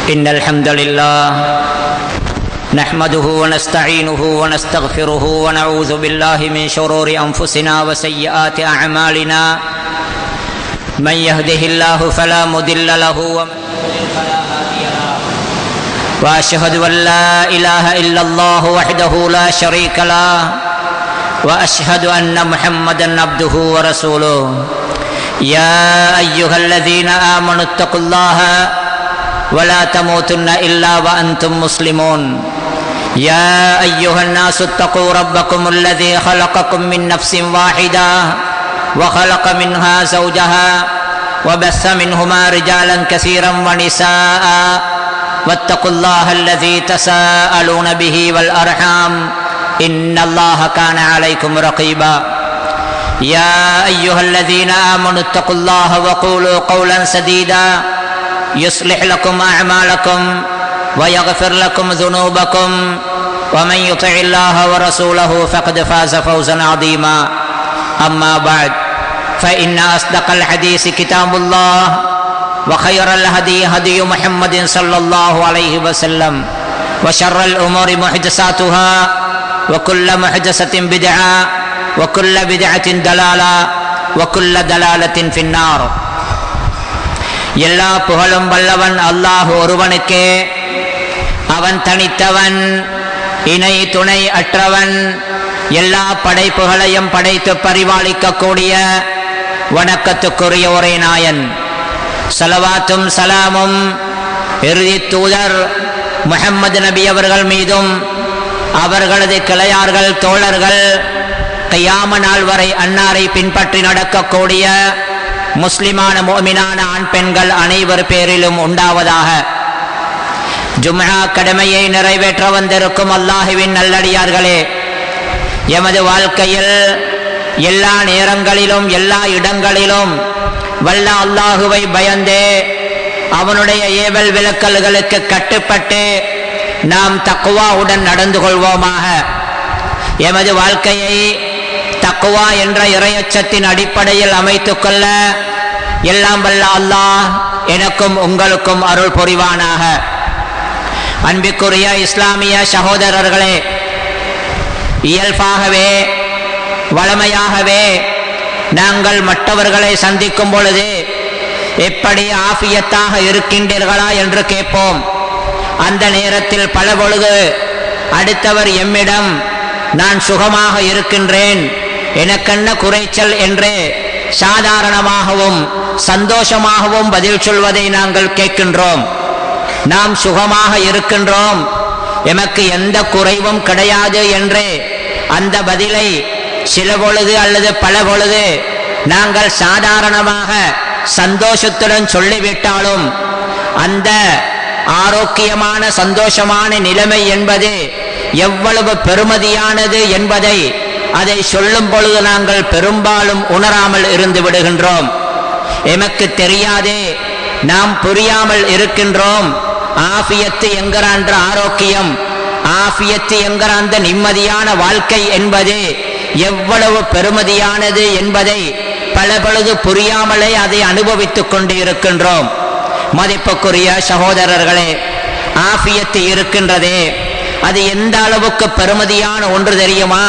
إن الحمد لله نحمده ونستعينه ونستغفره ونعوذ بالله من شرور أنفسنا وسيئات أعمالنا من يهده الله فلا مضل له ومن يضلل فلا هادي له وأشهد أن لا إله إلا الله وحده لا شريك له وأشهد أن محمدا عبده ورسوله يا أيها الذين آمنوا اتقوا الله ولا تموتن إلا وأنتم مسلمون يا أيها الناس اتقوا ربكم الذي خلقكم من نفس واحدة وخلق منها زوجها وبث منهما رجالا كثيرا ونساء واتقوا الله الذي تساءلون به والأرحام إن الله كان عليكم رقيبا يا أيها الذين آمنوا اتقوا الله وقولوا قولا سديدا يصلح لكم أعمالكم ويغفر لكم ذنوبكم ومن يطع الله ورسوله فقد فاز فوزا عظيما أما بعد فإن أصدق الحديث كتاب الله وخير الهدي هدي محمد صلى الله عليه وسلم وشر الأمور محدثاتها وكل محدثة بدعة وكل بدعة دلالة وكل دلالة في النار எல்லா புகழும் வல்லவன் அல்லாஹ் ஒருவனுக்கே அவன் தனித்தவன் இணை துணை அற்றவன் எல்லா படைப்புகளையும் படைத்து பரிபாலிக்கக்கூடிய வணக்கத்துக்குரிய ஒரே நாயன் சலவாத்தும் சலாமும் இறுதி தூதர் முகம்மது நபி அவர்கள் மீதும் அவர்களது கிளையார்கள் தோழர்கள் கையாம நாள் வரை அன்னாரை பின்பற்றி நடக்கக்கூடிய முஸ்லிமான மோமினான ஆண் பெண்கள் அனைவர் பேரிலும் உண்டாவதாக ஜும்ஹா கடமையை நிறைவேற்ற வந்திருக்கும் அல்லாஹுவின் நல்லடியார்களே எமது வாழ்க்கையில் எல்லா நேரங்களிலும் எல்லா இடங்களிலும் வல்ல அல்லாஹுவை பயந்தே அவனுடைய ஏவல் விளக்கல்களுக்கு கட்டுப்பட்டு நாம் தக்குவாவுடன் நடந்து கொள்வோமாக எமது வாழ்க்கையை தக்குவா என்ற இறையச்சத்தின் அடிப்படையில் அமைத்துக் கொள்ள எல்லாம் வல்ல அல்லாஹ் எனக்கும் உங்களுக்கும் அருள் புரிவானாக அன்பிற்குரிய இஸ்லாமிய சகோதரர்களே இயல்பாகவே வளமையாகவே நாங்கள் மற்றவர்களை சந்திக்கும் பொழுது எப்படி ஆபியத்தாக இருக்கின்றீர்களா என்று கேட்போம் அந்த நேரத்தில் பல பொழுது அடுத்தவர் எம்மிடம் நான் சுகமாக இருக்கின்றேன் எனக்கென்ன குறைச்சல் என்று சாதாரணமாகவும் சந்தோஷமாகவும் பதில் சொல்வதை நாங்கள் கேட்கின்றோம் நாம் சுகமாக இருக்கின்றோம் எமக்கு எந்த குறைவும் கிடையாது என்று அந்த பதிலை சில பொழுது அல்லது பல பொழுது நாங்கள் சாதாரணமாக சந்தோஷத்துடன் சொல்லிவிட்டாலும் அந்த ஆரோக்கியமான சந்தோஷமான நிலைமை என்பது எவ்வளவு பெருமதியானது என்பதை அதை சொல்லும் பொழுது நாங்கள் பெரும்பாலும் உணராமல் இருந்து விடுகின்றோம் எமக்கு தெரியாதே நாம் புரியாமல் இருக்கின்றோம் ஆபியத்து என்கிற அந்த ஆரோக்கியம் ஆபியத்து என்கிற அந்த நிம்மதியான வாழ்க்கை என்பது எவ்வளவு பெருமதியானது என்பதை பல பொழுது புரியாமலே அதை அனுபவித்துக் கொண்டு இருக்கின்றோம் மதிப்புக்குரிய சகோதரர்களே ஆபியத்து இருக்கின்றதே அது எந்த அளவுக்கு பெருமதியான ஒன்று தெரியுமா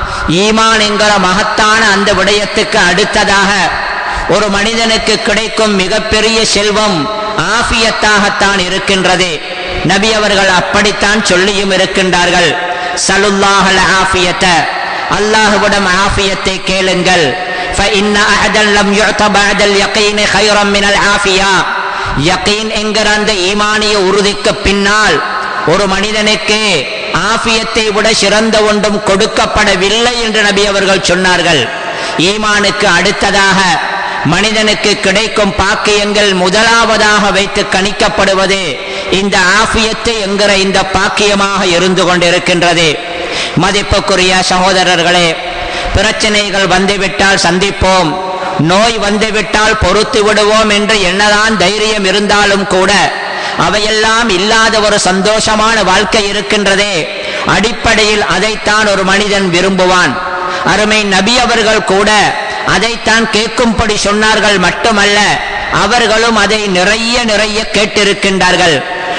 ஈமான் என்கிற மகத்தான அந்த விடயத்துக்கு அடுத்ததாக ஒரு மனிதனுக்கு கிடைக்கும் மிகப்பெரிய செல்வம் ஆபியத்தாகத்தான் இருக்கின்றது நபி அவர்கள் அப்படித்தான் சொல்லியும் இருக்கின்றார்கள் சலுல்லாஹல் ஆபியத்த அல்லாஹுவிடம் ஆபியத்தை கேளுங்கள் فإن أحدا لم يعط بعد اليقين خيرا من العافية யகீன் என்கிற அந்த ஈமானிய உறுதிக்கு பின்னால் ஒரு மனிதனுக்கு ஆபியத்தை விட சிறந்த ஒன்றும் கொடுக்கப்படவில்லை என்று நபி அவர்கள் சொன்னார்கள் ஈமானுக்கு அடுத்ததாக மனிதனுக்கு கிடைக்கும் பாக்கியங்கள் முதலாவதாக வைத்து கணிக்கப்படுவது இந்த ஆபியத்து என்கிற இந்த பாக்கியமாக இருந்து கொண்டிருக்கின்றது மதிப்புக்குரிய சகோதரர்களே பிரச்சனைகள் வந்துவிட்டால் சந்திப்போம் நோய் வந்துவிட்டால் பொறுத்து விடுவோம் என்று என்னதான் தைரியம் இருந்தாலும் கூட அவையெல்லாம் இல்லாத ஒரு சந்தோஷமான வாழ்க்கை இருக்கின்றதே அடிப்படையில் அதைத்தான் ஒரு மனிதன் விரும்புவான் அருமை நபி அவர்கள் கூட அதைத்தான் கேட்கும்படி சொன்னார்கள் மட்டுமல்ல அவர்களும் அதை நிறைய நிறைய கேட்டிருக்கின்றார்கள்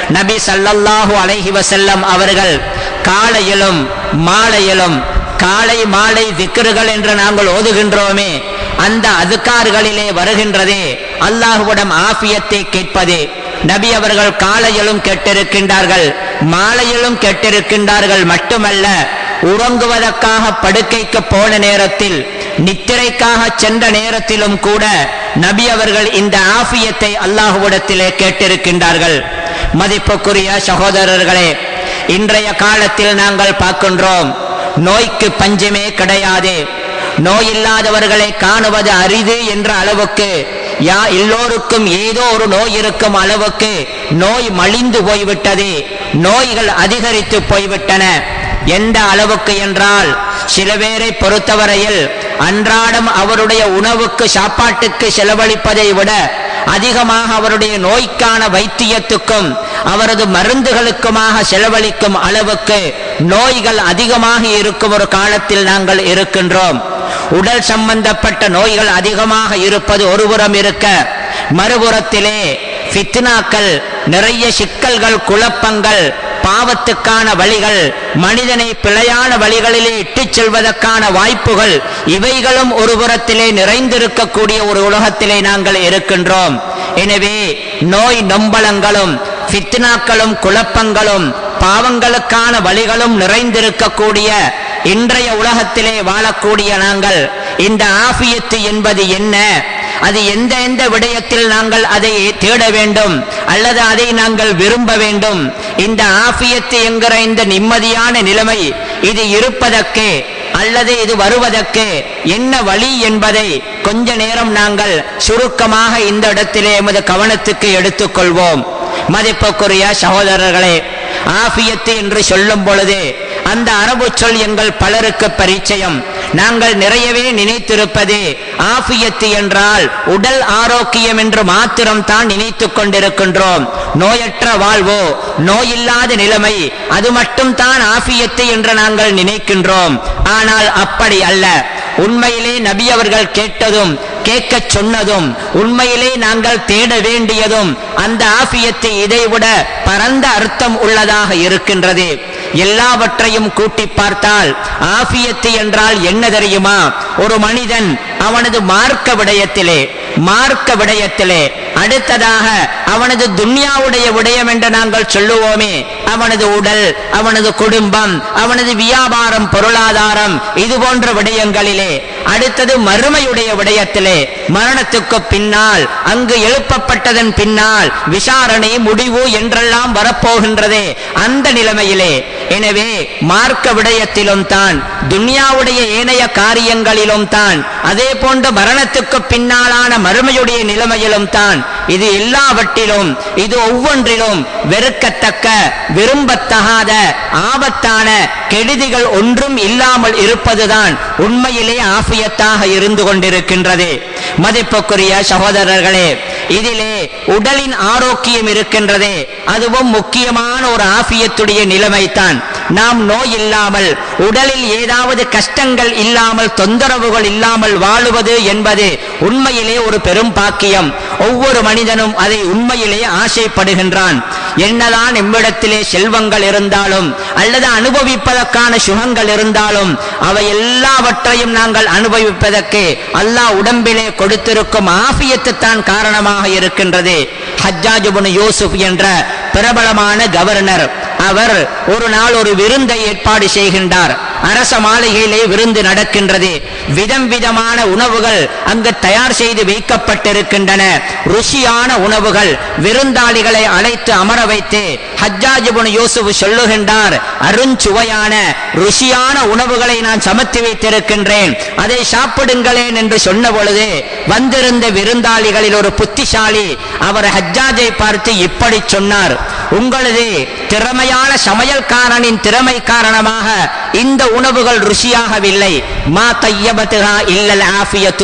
நபி ஸல்லல்லாஹு அலைஹி வஸல்லம் அவர்கள் காலையிலும் மாலையிலும் காலை மாலை திக்ருகள் என்று நாங்கள் ஓதுகின்றோமே அந்த அதுக்கார்களிலே வருகின்றதே அல்லாஹுவிடம் ஆஃபியத்தை கேட்பதே நபி அவர்கள் காலையிலும் கேட்டிருக்கின்றார்கள் மாலையிலும் கேட்டிருக்கின்றார்கள் மட்டுமல்ல உறங்குவதற்காக படுக்கைக்கு போன நேரத்தில் நித்திரைக்காக சென்ற நேரத்திலும் கூட நபி அவர்கள் இந்த ஆஃபியத்தை அல்லாஹுவிடத்திலே கேட்டிருக்கின்றார்கள் மதிப்புக்குரிய சகோதரர்களே இன்றைய காலத்தில் நாங்கள் பார்க்கின்றோம் நோய்க்கு பஞ்சமே கிடையாது நோய் இல்லாதவர்களை காணுவது அரிது என்ற அளவுக்கு யா எல்லோருக்கும் ஏதோ ஒரு நோய் இருக்கும் அளவுக்கு நோய் மலிந்து போய்விட்டது நோய்கள் அதிகரித்து போய்விட்டன எந்த அளவுக்கு என்றால் சில பேரை பொறுத்தவரையில் அன்றாடம் அவருடைய உணவுக்கு சாப்பாட்டுக்கு செலவழிப்பதை விட அதிகமாக அவருடைய நோய்க்கான வைத்தியத்துக்கும் அவரது மருந்துகளுக்குமாக செலவழிக்கும் அளவுக்கு நோய்கள் அதிகமாக இருக்கும் ஒரு காலத்தில் நாங்கள் இருக்கின்றோம் உடல் சம்பந்தப்பட்ட நோய்கள் அதிகமாக இருப்பது ஒருபுறம் இருக்க மறுபுறத்திலே ஃபித்னாக்கள் நிறைய சிக்கல்கள் குழப்பங்கள் பாவத்துக்கான வழிகள் மனிதனை பிழையான வழிகளிலே இட்டுச் செல்வதற்கான வாய்ப்புகள் இவைகளும் ஒரு புறத்திலே நிறைந்திருக்கக்கூடிய ஒரு உலகத்திலே நாங்கள் இருக்கின்றோம் எனவே நோய் நொம்பலங்களும் ஃபித்னாக்களும் குழப்பங்களும் பாவங்களுக்கான வழிகளும் நிறைந்திருக்கக்கூடிய இன்றைய உலகத்திலே வாழக்கூடிய நாங்கள் இந்த ஆஃபியத்து என்பது என்ன அது எந்த எந்த விடயத்தில் நாங்கள் அதை தேட வேண்டும் அல்லது அதை நாங்கள் விரும்ப வேண்டும் இந்த ஆஃபியத்து என்கிற இந்த நிம்மதியான நிலைமை இது இருப்பதற்கு அல்லது இது வருவதற்கு என்ன வழி என்பதை கொஞ்ச நேரம் நாங்கள் சுருக்கமாக இந்த இடத்திலே எமது கவனத்துக்கு எடுத்துக்கொள்வோம் மதிப்புக்குரிய சகோதரர்களே ஆஃபியத்து என்று சொல்லும் பொழுது அந்த அரபு சொல் எங்கள் பலருக்கு பரிச்சயம் நாங்கள் நிறையவே நினைத்திருப்பது ஆஃபியத்து என்றால் உடல் ஆரோக்கியம் என்று மாத்திரம் தான் நினைத்துக் கொண்டிருக்கின்றோம் நோயற்ற வாழ்வோ நோயில்லாத நிலைமை அது மட்டும் தான் ஆஃபியத்து என்று நாங்கள் நினைக்கின்றோம் ஆனால் அப்படி அல்ல உண்மையிலே நபி அவர்கள் கேட்டதும் கேட்கச் சொன்னதும் உண்மையிலே நாங்கள் தேட வேண்டியதும் அந்த ஆஃபியத்தை இதைவிட பரந்த அர்த்தம் உள்ளதாக இருக்கின்றது எல்லாவற்றையும் கூட்டி பார்த்தால் ஆஃபியத்து என்றால் என்ன தெரியுமா ஒரு மனிதன் அவனது மார்க்க விடயத்திலே மார்க்க விடயத்திலே அடுத்ததாக அவனது துன்யாவுடைய விடயம் என்று நாங்கள் சொல்லுவோமே அவனது உடல் அவனது குடும்பம் அவனது வியாபாரம் பொருளாதாரம் இது போன்ற விடயங்களிலே அடுத்தது மறுமையுடைய விடயத்திலே மரணத்துக்கு பின்னால் அங்கு எழுப்பப்பட்டதன் பின்னால் விசாரணை முடிவு என்றெல்லாம் வரப்போகின்றதே அந்த நிலைமையிலே எனவே மார்க்க விடயத்திலும் தான் துன்யாவுடைய ஏனைய காரியங்களிலும் தான் அதே போன்ற மரணத்துக்கு பின்னாலான மறுமையுடைய நிலைமையிலும் தான் இது எல்லாவற்றிலும் இது ஒவ்வொன்றிலும் வெறுக்கத்தக்க விரும்பத்தகாத ஆபத்தான கெடுதிகள் ஒன்றும் இல்லாமல் இருப்பதுதான் உண்மையிலே ஆஃபியத்தாக இருந்து கொண்டிருக்கின்றது மதிப்புக்குரிய சகோதரர்களே இதிலே உடலின் ஆரோக்கியம் இருக்கின்றதே அதுவும் முக்கியமான ஒரு ஆஃபியத்துடைய நிலைமைதான் நாம் நோய் இல்லாமல் உடலில் ஏதாவது கஷ்டங்கள் இல்லாமல் தொந்தரவுகள் இல்லாமல் வாழுவது என்பது உண்மையிலே ஒரு பெரும் பாக்கியம் ஒவ்வொரு மனிதனும் அதை உண்மையிலே ஆசைப்படுகின்றான் என்னதான் எம்மிடத்திலே செல்வங்கள் இருந்தாலும் அல்லது அனுபவிப்பதற்கான சுகங்கள் இருந்தாலும் அவை எல்லாவற்றையும் நாங்கள் அனுபவிப்பதற்கு அல்லாஹ் உடம்பிலே கொடுத்திருக்கும் ஆஃபியத்து தான் காரணமாக இருக்கின்றது ஹஜ்ஜாஜுபுன் யூசுப் என்ற பிரபலமான கவர்னர் அவர் ஒரு நாள் ஒரு விருந்தை ஏற்பாடு செய்கின்றார் அரச மாளிகையிலே விருந்து நடக்கின்றது விதம் விதமான உணவுகள் அங்கு தயார் செய்து வைக்கப்பட்டிருக்கின்றன ருசியான உணவுகள் விருந்தாளிகளை அழைத்து அமர வைத்து ஹஜ்ஜாஜிபுன் யூசுப் சொல்லுகின்றார் அருஞ்சுவையான ருசியான உணவுகளை நான் சமர்த்தி வைத்திருக்கின்றேன் அதை சாப்பிடுங்களேன் என்று சொன்ன பொழுது வந்திருந்த விருந்தாளிகளில் ஒரு புத்திசாலி அவர் ஹஜ்ஜாஜை பார்த்து இப்படி சொன்னார் உங்களது திறமையான சமையல்காரனின் திறமை காரணமாக இந்த உணவுகள் ருசியாகவில்லை மா தையபத்துகா இல்லல் ஆஃபியத்து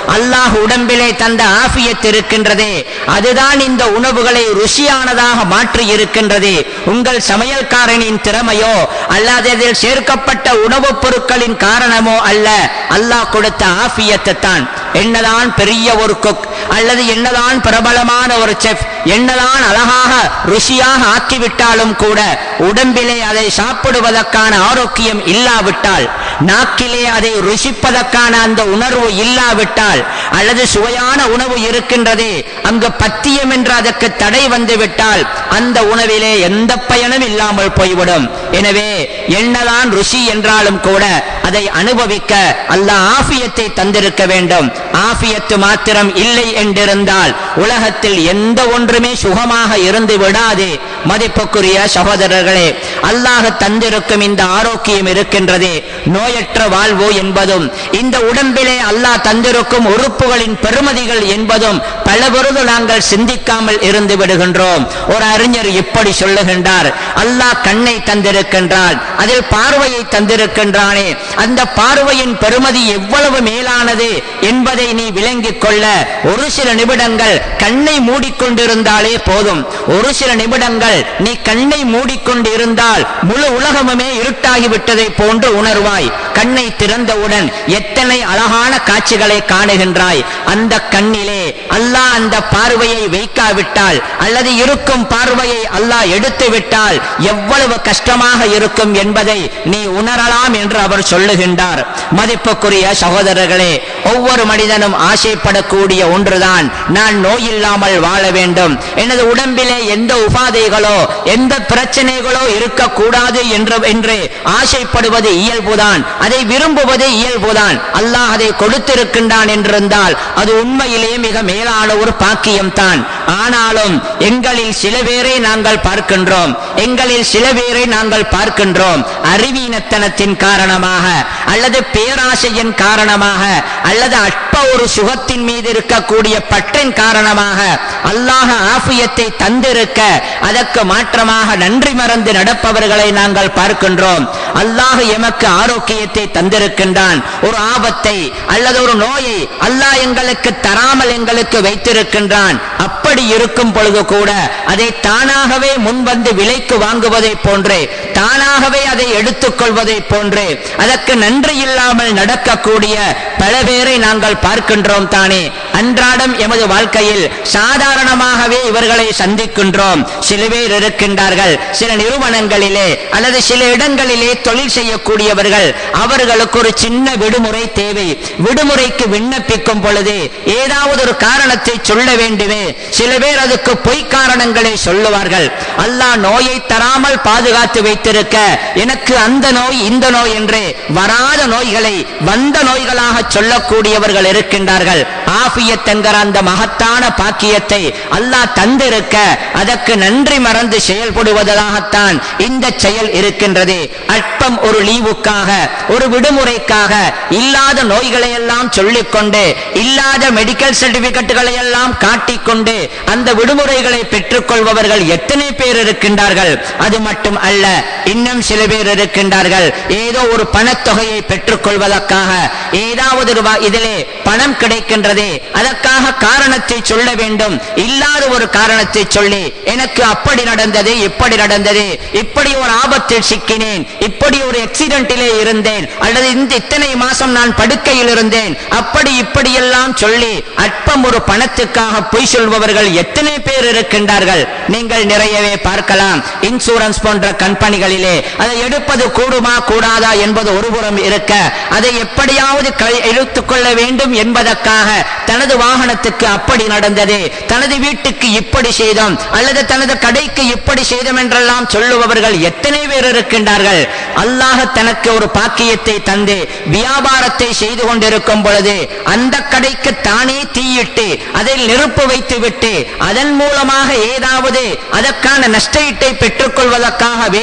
அல்லாஹ் உடம்பிலே தந்த ஆஃபியத் இருக்கின்றதே அதுதான் இந்த உணவுகளை ருசியானதாக மாற்றி இருக்கின்றது உங்கள் சமையல்காரனின் திறமையோ அல்லது அதில் சேர்க்கப்பட்ட உணவுப் பொருட்களின் காரணமோ அல்ல அல்லாஹ் கொடுத்த ஆஃபியத்தை தான் என்னதான் பெரிய ஒரு குக் அல்லது என்னதான் பிரபலமான ஒரு செஃப் என்னதான் அழகாக ருசியாக ஆக்கிவிட்டாலும் கூட உடம்பிலே அதை சாப்பிடுவதற்கான ஆரோக்கியம் இல்லாவிட்டால் நாக்கிலே அதை ருசிப்பதற்கான அந்த உணர்வு இல்லாவிட்டால் அல்லது சுவையான உணவு இருக்கின்றதே அங்கு பத்தியம் என்று அதற்கு தடை வந்துவிட்டால் அந்த உணவிலே எந்த பயனும் இல்லாமல் போய்விடும் எனவே என்னதான் ருசி என்றாலும் கூட அதை அனுபவிக்க அல்லாஹ் ஆஃபியத்தை தந்திருக்க வேண்டும் ஆஃபியத்து மாத்திரம் இல்லை என்றிருந்தால் உலகத்தில் எந்த ஒன்றுமே சுகமாக இருந்து விடாது மதிப்புக்குரிய சகோதரர்களே அல்லாஹ் தந்திருக்கும் இந்த ஆரோக்கியம் இருக்கின்றதே நோயற்ற வாழ்வு என்பதும் இந்த உடம்பிலே அல்லாஹ் தந்திருக்கும் உறுப்புகளின் பெருமதிகள் என்பதும் பல பொழுது நாங்கள் சிந்திக்காமல் இருந்து விடுகின்றோம் ஒரு அறிஞர் இப்படி சொல்லுகின்றார் அல்லாஹ் கண்ணை தந்திருக்கின்றான் அதில் பார்வையை தந்திருக்கின்றானே அந்த பார்வையின் பெருமதி எவ்வளவு மேலானது என்பதை நீ விளங்கிக் கொள்ள ஒரு சில நிமிடங்கள் கண்ணை மூடிக்கொண்டிருந்தாலே போதும் ஒரு சில நிமிடங்கள் நீ கண்ணை மூடிக்கொண்டு இருந்தால் முழு உலகமுமே இருட்டாகி விட்டதை போன்று உணர்வாய் கண்ணை திறந்தவுடன் எத்தனை அழகான காட்சிகளை காணுகின்றாய் அந்த கண்ணிலே அல்லாஹ் அந்த பார்வையை வைக்காவிட்டால் அல்லது இருக்கும் பார்வையை அல்லாஹ் எடுத்து விட்டால் எவ்வளவு கஷ்டமாக இருக்கும் என்பதை நீ உணரலாம் என்று அவர் சொல்லுகின்றார் மதிப்புக்குரிய சகோதரர்களே ஒவ்வொரு மனிதனும் ஆசைப்படக்கூடிய ஒன்றுதான் நான் நோயில்லாமல் வாழ வேண்டும் எனது உடம்பிலே எந்த உபாதைகளோ எந்த பிரச்சனைகளோ இருக்கக்கூடாது என்று என்று ஆசைப்படுவது இயல்புதான் அதை விரும்புவது இயல்புதான் அல்லாஹ் அதை கொடுத்திருக்கின்றான் என்றிருந்தால் அது உண்மையிலே மிக மேலான ஒரு பாக்கியம் தான் ஆனாலும் எங்களில் சில பேரை நாங்கள் பார்க்கின்றோம் எங்களில் சில பேரை நாங்கள் பார்க்கின்றோம் அறிவீனத்தனத்தின் காரணமாக அல்லது பேராசையின் காரணமாக அல்லது அற்ப ஒரு சுகத்தின் மீது இருக்கக்கூடிய பற்றின் காரணமாக அல்லாஹ் ஆஃபியத்தை தந்திருக்க அதற்கு மாற்றமாக நன்றி மறந்து நடப்பவர்களை நாங்கள் பார்க்கின்றோம் அல்லாஹ் எமக்கு ஆரோக்கியத்தை தந்திருக்கின்றான் ஒரு ஆபத்தை அல்லது ஒரு நோயை அல்லாஹ் எங்களுக்கு தராமல் எங்களுக்கு வைத்திருக்கின்றான் அப்படி இருக்கும் பொழுது கூட அதை தானாகவே முன்வந்து விலைக்கு வாங்குவதை போன்றே தானாகவே அதை எடுத்துக் கொள்வதை போன்றே அதற்கு நன்றி இல்லாமல் நடக்கக்கூடிய பல பேரை நாங்கள் பார்க்கின்றோம் தானே அன்றாடம் எமது வாழ்க்கையில் சாதாரணமாகவே இவர்களை சந்திக்கின்றோம் சில பேர் இருக்கின்றார்கள் சில நிறுவனங்களிலே அல்லது சில இடங்களிலே தொழில் செய்யக்கூடியவர்கள் அவர்களுக்கு ஒரு சின்ன விடுமுறை தேவை விடுமுறைக்கு விண்ணப்பிக்கும் பொழுது ஏதாவது ஒரு காரணத்தை சொல்ல வேண்டுமே சில பேர் அதுக்கு பொய் காரணங்களை சொல்லுவார்கள் அல்லாஹ் நோயை தராமல் பாதுகாத்து வைத்திருக்க எனக்கு அந்த நோய் இந்த நோய் என்று வராத நோய்களை வந்த நோய்களாக சொல்லக்கூடியவர்கள் இருக்கின்றார்கள் ஆபியத் என்கிற அந்த மகத்தான பாக்கியத்தை அல்லாஹ் தந்திருக்க அதற்கு நன்றி மறந்து செயல்படுவதாகத்தான் இந்த செயல் இருக்கின்றது அற்பம் ஒரு லீவுக்காக ஒரு விடுமுறைக்காக இல்லாத நோய்களை எல்லாம் சொல்லிக்கொண்டு இல்லாத மெடிக்கல் சர்டிபிகேட்டுகளை எல்லாம் காட்டிக்கொண்டு அந்த விடுமுறைகளை பெற்றுக் கொள்பவர்கள் எத்தனை பேர் இருக்கின்றார்கள் அது மட்டும் அல்ல இன்னும் சில பேர் இருக்கின்றார்கள் ஏதோ ஒரு பணத்தொகையை பெற்றுக் கொள்வதற்காக ஏதாவது ஒரு வா- இதிலே பணம் கிடைக்கின்றதே அதற்காக காரணத்தை சொல்ல வேண்டும் இல்லாத ஒரு காரணத்தை சொல்லி எனக்கு அப்படி நடந்தது இப்படி நடந்தது இப்படி ஒரு ஆபத்தில் சிக்கினேன் இப்படி ஒரு ஆக்சிடென்ட்டிலே இருந்தேன் அல்லது இந்த இத்தனை மாசம் நான் படுக்கையில் இருந்தேன் அப்படி இப்படி எல்லாம் சொல்லி அற்பம் ஒரு பணத்துக்காக பொய் சொல்பவர்கள் எத்தனை பேர் இருக்கின்றார்கள் நீங்கள் நிறையவே பார்க்கலாம் இன்சூரன்ஸ் போன்ற கம்பெனிகளிலே அதை எடுப்பது கூடுமா கூடாதா என்பது ஒருபுறம் இருக்க அதை எப்படியாவது க- இழுத்துக் கொள்ள வேண்டும் என்பதற்காக தனது வாகனத்துக்கு அப்படி நடந்தது தனது வீட்டுக்கு இப்படி செய்தோம் அல்லது தனது கடைக்கு இப்படி செய்தோம் என்றெல்லாம் சொல்லுபவர்கள் எத்தனை பேர் இருக்கின்றார்கள் அல்லாஹ் தனக்கு ஒரு பாக்கியத்தை தந்து வியாபாரத்தை செய்து கொண்டிருக்கும் பொழுது அந்த கடைக்கு தானே தீயிட்டு அதில் நெருப்பு வைத்து விட்டு அதன் மூலமாக ஏதாவது அதற்கான நஷ்டஈட்டை பெற்றுக் கொள்வதற்காக வேலை செய்வது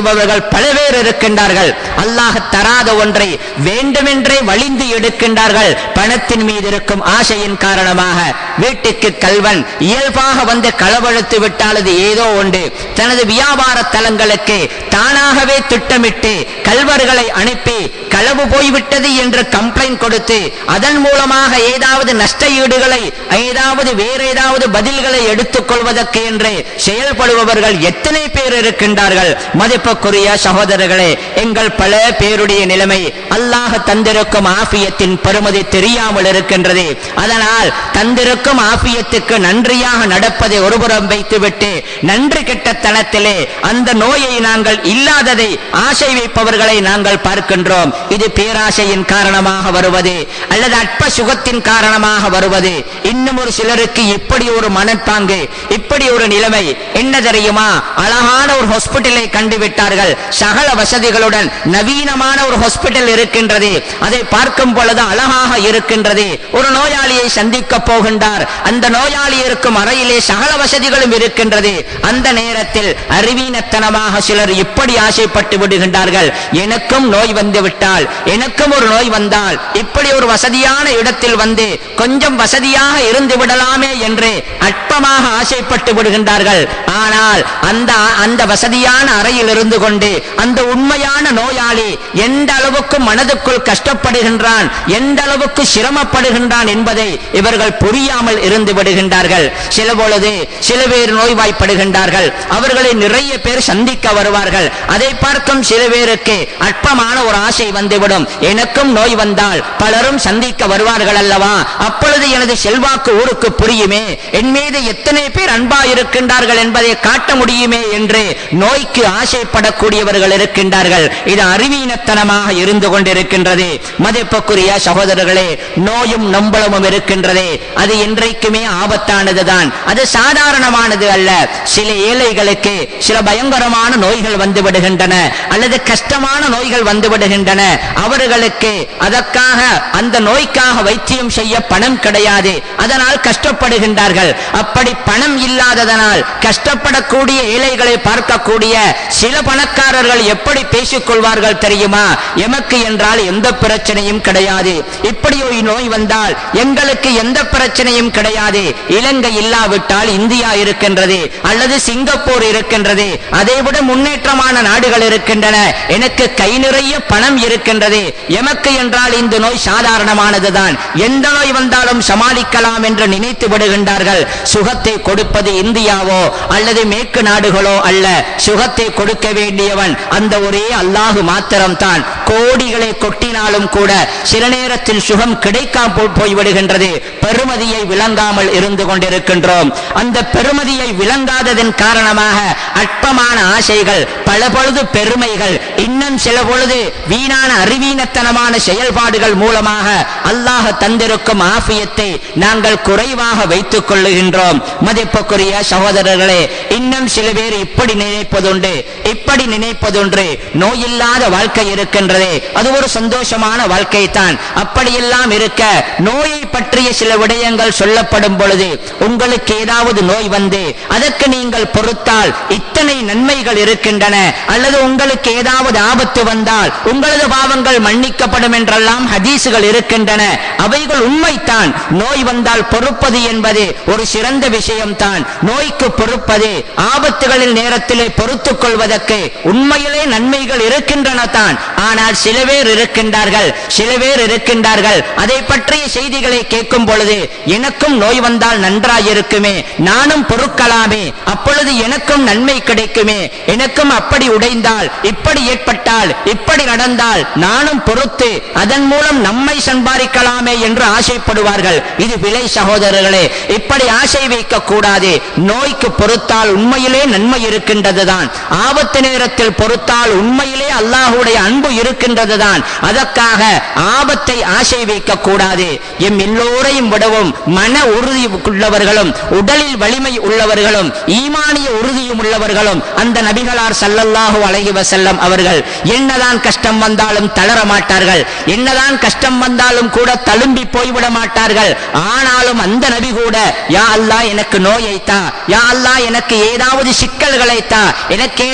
கொள்பவர்கள் பல பேர் இருக்கின்றார்கள் அல்லாஹ் தராத ஒன்றை வேண்டுமென்றே வழிந்து எடுக்கின்றார்கள் பணத்தின் மீது இருக்கும் ஆசையின் காரணமாக வீட்டுக்கு கல்வன் இயல்பாக வந்து களவழுத்து விட்டால் அது ஏதோ ஒன்று தனது வியாபார தலங்களுக்கு தானாகவே திட்டமிட்டு கல்வர்களை அனுப்பி களவு போய்விட்டது என்று கம்ப்ளைண்ட் கொடுத்து அதன் மூலமாக ஏதாவது நஷ்ட ஈடுகளை ஏதாவது வேற ஏதாவது பதில்களை எடுத்துக் கொள்வதற்கு என்று செயல்படுபவர்கள் எத்தனை பேர் இருக்கின்றார்கள் மதிப்புக்குரிய சகோதரர்களே எங்கள் பல பேருடைய நிலைமை அல்லாஹ் தந்திருக்கும் ஆபியத்தின் பெருமதி தெரியாமல் இருக்கின்றது அதனால் தந்திருக்கும் ஆபியத்துக்கு நன்றியாக நடப்பதை ஒருபுறம் வைத்துவிட்டு நன்றி கெட்டத்தனத்திலே அந்த நோயை நாங்கள் இல்லாததை ஆசை வைப்பவர்களை நாங்கள் பார்க்கின்றோம் இது பேராசையின் காரணமாக வருவது அல்லது அற்ப சுகத்தின் காரணமாக வருவது இன்னும் ஒரு சிலருக்கு இப்படி ஒரு மனப்பாங்கு இப்படி ஒரு நிலைமை என்ன தெரியுமா அழகான ஒரு ஹாஸ்பிட்டலை கண்டுவிட்டார்கள் சகல வசதிகளுடன் நவீனமான ஒரு ஹாஸ்பிட்டல் இருக்கின்றது அதை பார்க்கும் பொழுது அழகாக இருக்கின்றது ஒரு நோயாளியை சந்திக்க போகின்றார் அந்த நோயாளி இருக்கும் அறையிலே சகல வசதிகளும் இருக்கின்றது அந்த நேரத்தில் அறிவீனத்தனமாக சிலர் இப்படி ஆசைப்பட்டு விடுகின்றார்கள் எனக்கும் நோய் வந்து விட்டால் எனக்கும் ஒரு நோய் வந்தால் இப்படி ஒரு வசதியான இடத்தில் வந்து கொஞ்சம் வசதியாக இருந்து விடலாமே என்று அற்பமாக ஆசைப்பட்டு விடுகின்றார்கள் ஆனால் அந்த அந்த வசதியான அறையில் இருந்து கொண்டு அந்த உண்மையான நோயாளி எந்த அளவுக்கு மனதுக்குள் கஷ்டப்படுகின்றான் எந்த அளவுக்கு சிரமப்படுகின்றான் என்பதை இவர்கள் புரியாமல் இருந்து விடுகின்றார்கள் சில பொழுது சில பேர் நோய்வாய்ப்படுகின்றார்கள் அவர்களை நிறைய பேர் சந்திக்க வருவார்கள் அதை பார்க்கும் சில பேருக்கு அற்பமான ஒரு ஆசை வந்துவிடும் எனக்கும் நோய் வந்தால் பலரும் சந்திக்க வருவார்கள் அல்லவா அப்பொழுது எனது செல்வாக்கு ஊருக்கு புரியுமே என் மீது எத்தனை பேர் அன்பா இருக்கின்றார்கள் என்பதை காட்ட முடியுமே என்று நோய்க்கு ஆசைப்படக்கூடியவர்கள் இருக்கின்றார்கள் இது அறிவீனத்தனமாக இருந்து கொண்டிருக்கின்றது மதிப்புக்குரிய சகோதரர்களே நோயும் நம்பளமும் இருக்கின்றதே அது என்றைக்குமே ஆபத்தானதுதான் அது சாதாரணமானது அல்ல சில ஏழைகளுக்கு சில பயங்கரமான நோய்கள் வந்து விடுகின்றன அல்லது கஷ்டமான நோய்கள் வந்து விடுகின்றன அவர்களுக்கு அதற்காக அந்த நோய்க்காக வைத்தியம் செய்ய பணம் கிடையாது அதனால் கஷ்டப்படுகின்றார்கள் அப்படி பணம் இல்லாததனால் கஷ்டப்படக்கூடிய ஏழைகளை பார்க்கக்கூடிய சில பணக்காரர்கள் எப்படி பேசிக் கொள்வார்கள் தெரியுமா எமக்கு என்றால் எந்த பிரச்சனையும் கிடையாது இப்படி ஒரு நோய் வந்தால் எங்களுக்கு எந்த பிரச்சனையும் கிடையாது இலங்கை இல்லாவிட்டால் இந்தியா இருக்கின்றது அல்லது சிங்கப்பூர் இருக்கின்றது அதைவிட முன்னேற்றமான நாடுகள் இருக்கின்றன எனக்கு கை நிறைய பணம் இருக்கின்றது எமக்கு என்றால் இந்த நோய் சாதாரணமானதுதான் எந்த நோய் வந்தாலும் சமாளிக்கலாம் என்று நினைத்து விடுகின்றார்கள் சுகத்தை கொடுப்பது இந்தியாவோ அல்லது மேற்கு நாடுகளோ அல்ல சுகத்தை கொடுக்க வேண்டியவன் அந்த ஒரே அல்லாஹு மாத்திரம்தான் கோடிகளை கொட்டினாலும் கூட சில நேரத்தில் சுகம் கிடைக்காம போ- போய்விடுகின்றது பெருமதியை விளங்காமல் இருந்து கொண்டிருக்கின்றோம் அந்த பெருமதியை விளங்காததன் காரணமாக அற்பமான ஆசைகள் பல பொழுது பெருமைகள் இன்னும் சில பொழுது வீணான அறிவீனத்தனமான செயல்பாடுகள் மூலமாக அல்லாஹ் தந்திருக்கும் ஆபியத்தை நாங்கள் குறைவாக வைத்துக் கொள்ளுகின்றோம் மதிப்புக்குரிய சகோதரர்களே இன்னும் சில பேர் இப்படி நினைப்பதுண்டு இப்படி நினைப்பதுண்டு நோயில்லாத வாழ்க்கை இருக்கின்றதே அது ஒரு சந்தோஷமான வாழ்க்கை தான் அப்படியெல்லாம் இருக்க நோயை பற்றிய சில விடயங்கள் சொல்லப்படும் பொழுது உங்களுக்கு ஏதாவது நோய் வந்து அதற்கு நீங்கள் பொறுத்தால் இத்தனை நன்மைகள் இருக்கின்றன அல்லது உங்களுக்கு ஏதாவது ஆபத்து வந்தால் உங்களது பாவங்கள் மன்னிக்கப்படும் என்றெல்லாம் ஹதீசுகள் இருக்கின்றன அவைகள் உண்மைத்தான் நோய் வந்தால் பொறுப்பது என்பது ஒரு சிறந்த விஷயம்தான் நோய்க்கு பொறுப்பது ஆபத்துகளில் நேரத்திலே பொறுத்துக் கொள்வதற்கு உண்மையிலே நன்மைகள் இருக்கின்றன தான் ஆனால் சில பேர் இருக்கின்றார்கள் சில பேர் இருக்கின்றார்கள் அதை பற்றிய செய்திகளை கேட்கும் பொழுது எனக்கும் நோய் வந்தால் நன்றாயிருக்குமே நானும் பொறுக்கலாமே அப்பொழுது எனக்கும் நன்மை கிடைக்குமே எனக்கும் அப்படி உடைந்தால் இப்படி ஏற்பட்டால் இப்படி நடந்தால் நானும் பொறுத்து அதன் மூலம் நம்மை சம்பாதிக்கலாமே என்று ஆசைப்படுவார்கள் இது விலை சகோதரர்களே இப்படி ஆசை வைக்க கூடாது நோய்க்கு பொறுத்தால் உண்மையிலே நன்மை இருக்கின்றதுதான் ஆபத்து நேரத்தில் பொறுத்தால் உண்மையிலே அல்லாஹுடைய அன்பு இருக்கின்றதுதான் அதற்காக ஆபத்தை ஆசை வைக்க கூடாது எம் எல்லோரையும் விடவும் மன உறுதி உள்ளவர்களும் உடலில் வலிமை உள்ளவர்களும் ஈமானிய உறுதியும் உள்ளவர்களும் அந்த நபிகளார் ஸல்லல்லாஹு அலைஹி வஸல்லம் அவர்கள் என்னதான் கஷ்டம் வந்தாலும் தளர மாட்டார்கள் என்னதான் கஷ்டம் வந்தாலும் கூட தழும்பி போய்விட மாட்டார்கள் ஆனாலும் அந்த நபி கூட யா அல்லாஹ் எனக்கு நோயை தா யா அல்லாஹ் எனக்கு ஏதாவது சிக்கல்களை தா எனக்கு ஏதாவது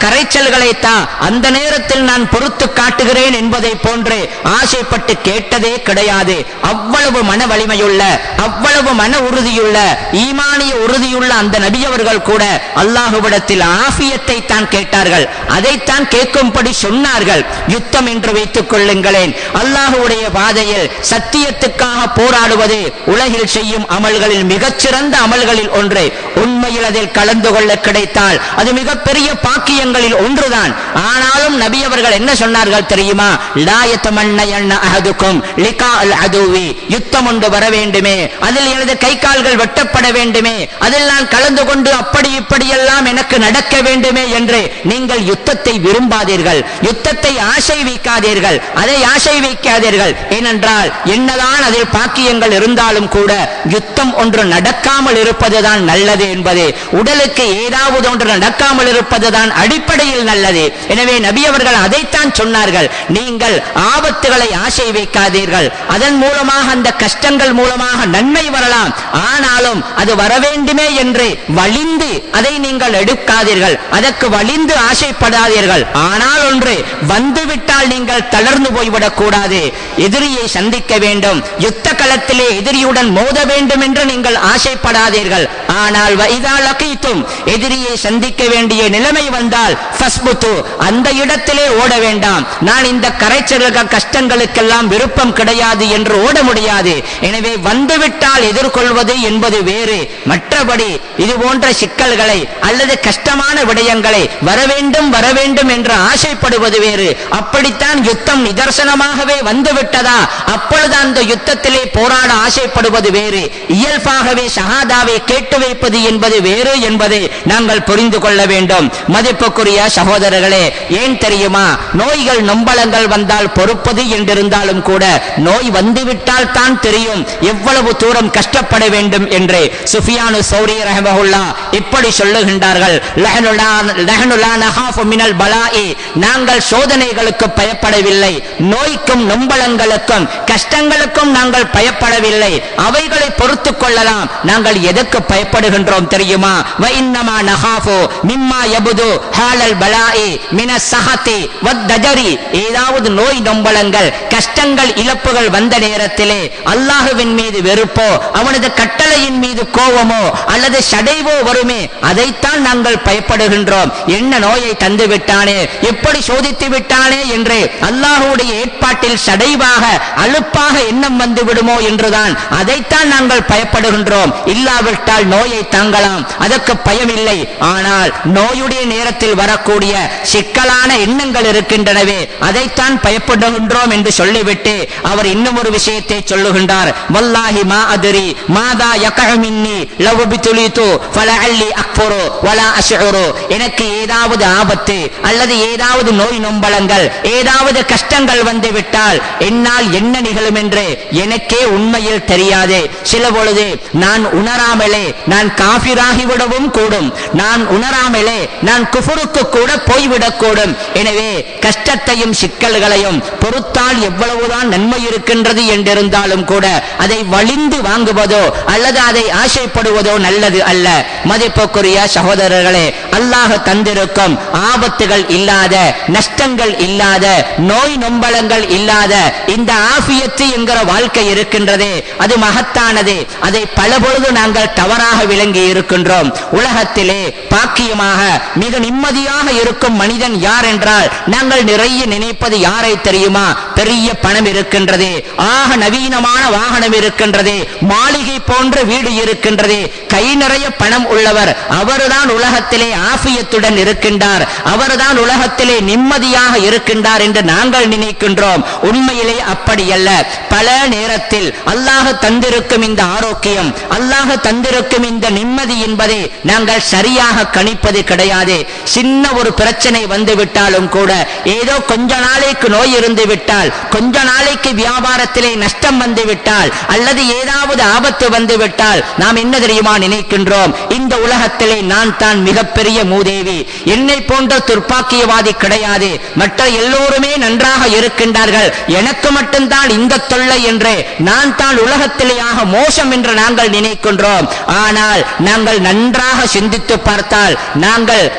கரைச்சல்களை தா அந்த நேரத்தில் நான் பொறுத்து காட்டுகிறேன் என்பதை போன்று ஆசைப்பட்டு கேட்டதே கிடையாது அவ்வளவு மன வலிமையுள்ள அவ்வளவு மன உறுதியுள்ள ஈமானிய உறுதியுள்ள அந்த நபியவர்கள் கூட அல்லாஹுவிடத்தில் ஆஃபியத்தை தான் கேட்டார்கள் அதைத்தான் கேட்கும்படி சொன்னார்கள் யுத்தம் என்று வைத்துக் கொள்ளுங்களேன் அல்லாஹுடைய பாதையில் சத்தியத்துக்காக போராடுவது உலகில் செய்யும் அமல்களில் மிகச்சிறந்த அமல்களில் ஒன்று உண்மையில் அதில் கலந்து கொள்ள கிடைத்தால் அது மிகப்பெரிய பாக்கியங்களில் ஒன்றுதான் ஆனாலும் நபி அவர்கள் என்ன சொன்னார்கள் தெரியுமா லாயத்தமன்ன அஹதுக்கும் லிகா அல் அதுவி யுத்தம் ஒன்று வர வேண்டுமே அதில் எனது கை கால்கள் வெட்டப்பட வேண்டுமே அதில் நான் கலந்து கொண்டு அப்படி இப்படியெல்லாம் எனக்கு நடக்க வேண்டுமே என்று நீங்கள் யுத்தத்தை விரும்பாதீர்கள் யுத்தத்தை ஆசை வைக்காதீர்கள் அதை ஆசை வைக்காதீர்கள் ஏனென்றால் என்னதான் அதில் பாக்கியங்கள் இருந்தாலும் கூட யுத்தம் ஒன்று நடக்காமல் இருப்பதுதான் நல்லது என்பது உடலுக்கு ஏதாவது ஒன்று நடக்காமல் இருப்பதுதான் அடிப்படையில் நல்லது எனவே நபி அவர்கள் அதைத்தான் சொன்னார்கள் நீங்கள் ஆபத்துகளை ஆசை வைக்காதீர்கள் அதன் மூலமாக அந்த கஷ்டங்கள் மூலமாக நன்மை வரலாம் ஆனாலும் அது வர வேண்டுமே என்று வலிந்து அதை நீங்கள் எடுக்காதீர்கள் அதற்கு வலிந்து ஆசைப்படாதீர்கள் ஆனால் ஒன்று வந்துவிட்டால் நீங்கள் தளர்ந்து போய்விடக் கூடாது எதிரியை சந்திக்க வேண்டும் யுத்த களத்திலே எதிரியுடன் மோத வேண்டும் என்று நீங்கள் ஆசைப்படாதீர்கள் ஆனால் வைதா லகீத்தும் எதிரியை சந்திக்க வேண்டிய நிலைமை வந்தால் ஃபஸ்புத்து அந்த இடத்திலே ஓட வேண்டாம் நான் இந்த கரைச்சல்கள் கஷ்டங்களுக்கெல்லாம் விருப்பம் கிடையாது என்று ஓட முடியாது எனவே வந்துவிட்டால் எதிர்கொள்வது என்பது வேறு மற்றபடி இது போன்ற சிக்கல்களை அல்லது கஷ்டமான விடயங்களை வர வேண்டும் வர வேண்டும் என்று ஆசைப்படுவது வேறு அப்படித்தான் யுத்தம் நிதர்சனமாகவே வந்துவிட்டதா அப்பொழுது அந்த யுத்தத்திலே போராட ஆசைப்படுவது வேறு இயல்பாகவே ஷஹாதாவை கேட்டு வைப்பது என்பது வேறு என்பதை நாங்கள் புரிந்து கொள்ள வேண்டும் மதிப்புக்குரிய சகோதரர்களே ஏன் தெரியுமா நோய்கள் நொம்பலங்கள் வந்தால் பொறுப்பது என்றிருந்தாலும் கூட நோய் வந்துவிட்டால் தான் தெரியும் எவ்வளவு தூரம் கஷ்டப்பட வேண்டும் என்று சுஃபியானு சௌரி ரஹமஹுல்லா இப்படி சொல்லுகின்றார்கள் லஹனுலா லஹனுலா நஹாஃபு மினல் பலாஇ நாங்கள் சோதனைகளுக்கு பயப்படவில்லை நோய்க்கும் நொம்பலங்களுக்கும் கஷ்டங்களுக்கும் நாங்கள் பயப்படவில்லை அவைகளை பொறுத்து கொள்ளலாம் நாங்கள் எதற்கு பயப்படுகின்றோம் தெரியுமா வ இன்னமா நஹாஃபு மிம்மா யபுது ஹாலல் பலாஇ மின சஹதி வத்தஜரி ஏதாவது நோய் நொம்பலங்கள் கஷ்டங்கள் இழப்புகள் வந்த நேரத்திலே அல்லாஹுவின் மீது வெறுப்போ அவனது கட்டளையின் மீது கோபமோ அல்லது சடைவோ வருமே அதைத்தான் நாங்கள் பயப்படுகின்றோம் என்ன நோயை தந்து விட்டானே எப்படி சோதித்து விட்டானே என்று அல்லாஹுடைய ஏற்பாட்டில் சடைவாக அலுப்பாக எண்ணம் வந்து விடுமோ என்றுதான் அதைத்தான் நாங்கள் பயப்படுகின்றோம் இல்லாவிட்டால் நோயை தாங்கலாம் அதற்கு பயம் இல்லை ஆனால் நோயுடைய நேரத்தில் வரக்கூடிய சிக்கலான எண்ணங்கள் இருக்கின்றனவே அதைத்தான் பயப்படுகின்றோம் என்று சொல்லிவிட்டு அவர் இன்னும் ஒரு விஷயத்தை சொல்லுகின்றார் வல்லாஹி மா அதிரி மாதா யகமின்னி லவ் பிதுலிது ஃபலஅல்லி அக்ஃபுரு வலா அஷ்உரு எனக்கு ஏதாவது ஆபத்து அல்லது ஏதாவது நோய் நொம்பலங்கள் ஏதாவது கஷ்டங்கள் வந்து விட்டால் என்னால் என்ன நிகழும் என்று எனக்கே உண்மையில் தெரியாது சில பொழுது நான் உணராமலே நான் காபிராகி விடவும் கூடும் நான் உணராமலே நான் குஃபுருக்கு கூட போய்விடக்கூடும் எனவே கஷ்டத்தையும் சிக்கல்களையும் பொறுத்தால் எவ்வளவுதான் நன்மை இருக்கின்றது என்றிருந்தாலும் கூட அதை வலிந்து வாங்குவதோ அல்லது அதை ஆசைப்படுவதோ நல்லது அல்ல மதிப்புக்குரிய சகோதரர்களே அல்லாஹ் தந்திருக்கும் ஆபத்துகள் இல்லாத நஷ்டங்கள் இல்லாத நோய் நொம்பலங்கள் இல்லாத இந்த ஆபியத்து என்கிற வாழ்க்கை இருக்கின்றதே அது மகத்தானது அதை பல பொழுது நாங்கள் தவறாக விளங்கி இருக்கின்றோம் உலகத்திலே பாக்கியமாக மிக நிம்மதியாக இருக்கும் மனிதன் யார் என்றால் நாங்கள் நிறைய நினைப்பது யாரை தெரியுமா பெரிய பணம் இருக்கின்றது ஆக நவீனமான வாகனம் இருக்கின்றது மாளிகை போன்ற வீடு இருக்கின்றது கை நிறைய பணம் உள்ளவர் அவர்தான் உலகத்திலே ஆபியத்துடன் இருக்கின்றார் அவர்தான் உலகத்திலே நிம்மதியாக இருக்கின்றார் என்று நாங்கள் நினைக்கின்றோம் உண்மையிலே அப்படி அல்ல பல நேரத்தில் அல்லாஹ் தந்திருக்கும் இந்த ஆரோக்கியம் அல்லாஹ் தந்திருக்கும் இந்த நிம்மதி என்பதை நாங்கள் சரியாக கணிப்பது கிடையாது சின்ன ஒரு பிரச்சனை வந்து விட்டாலும் கூட ஏதோ கொஞ்ச நாளைக்கு நோய் இருந்து விட்டால் கொஞ்ச நாளைக்கு வியாபாரத்திலே நஷ்டம் வந்து விட்டால் அல்லது ஏதாவது ஆபத்து வந்து விட்டால் நாம் என்ன தெரியுமா நினைக்கின்றோம் இந்த உலகத்திலே நான் தான் மிகப்பெரிய மூதேவி என்னை போன்ற துர்ப்பாக்கியவாதி கிடையாது மற்ற எல்லோருமே நன்றாக இருக்கின்றார்கள் எனக்கு மட்டும்தான் இந்த தொல்லை என்று நான் தான் உலகத்திலேயாக மோசம் என்று நாங்கள் நினைக்கின்றோம் ஆனால் நாங்கள் நன்றாக சிந்தித்து பார்த்தால் நாங்கள் நாங்கள்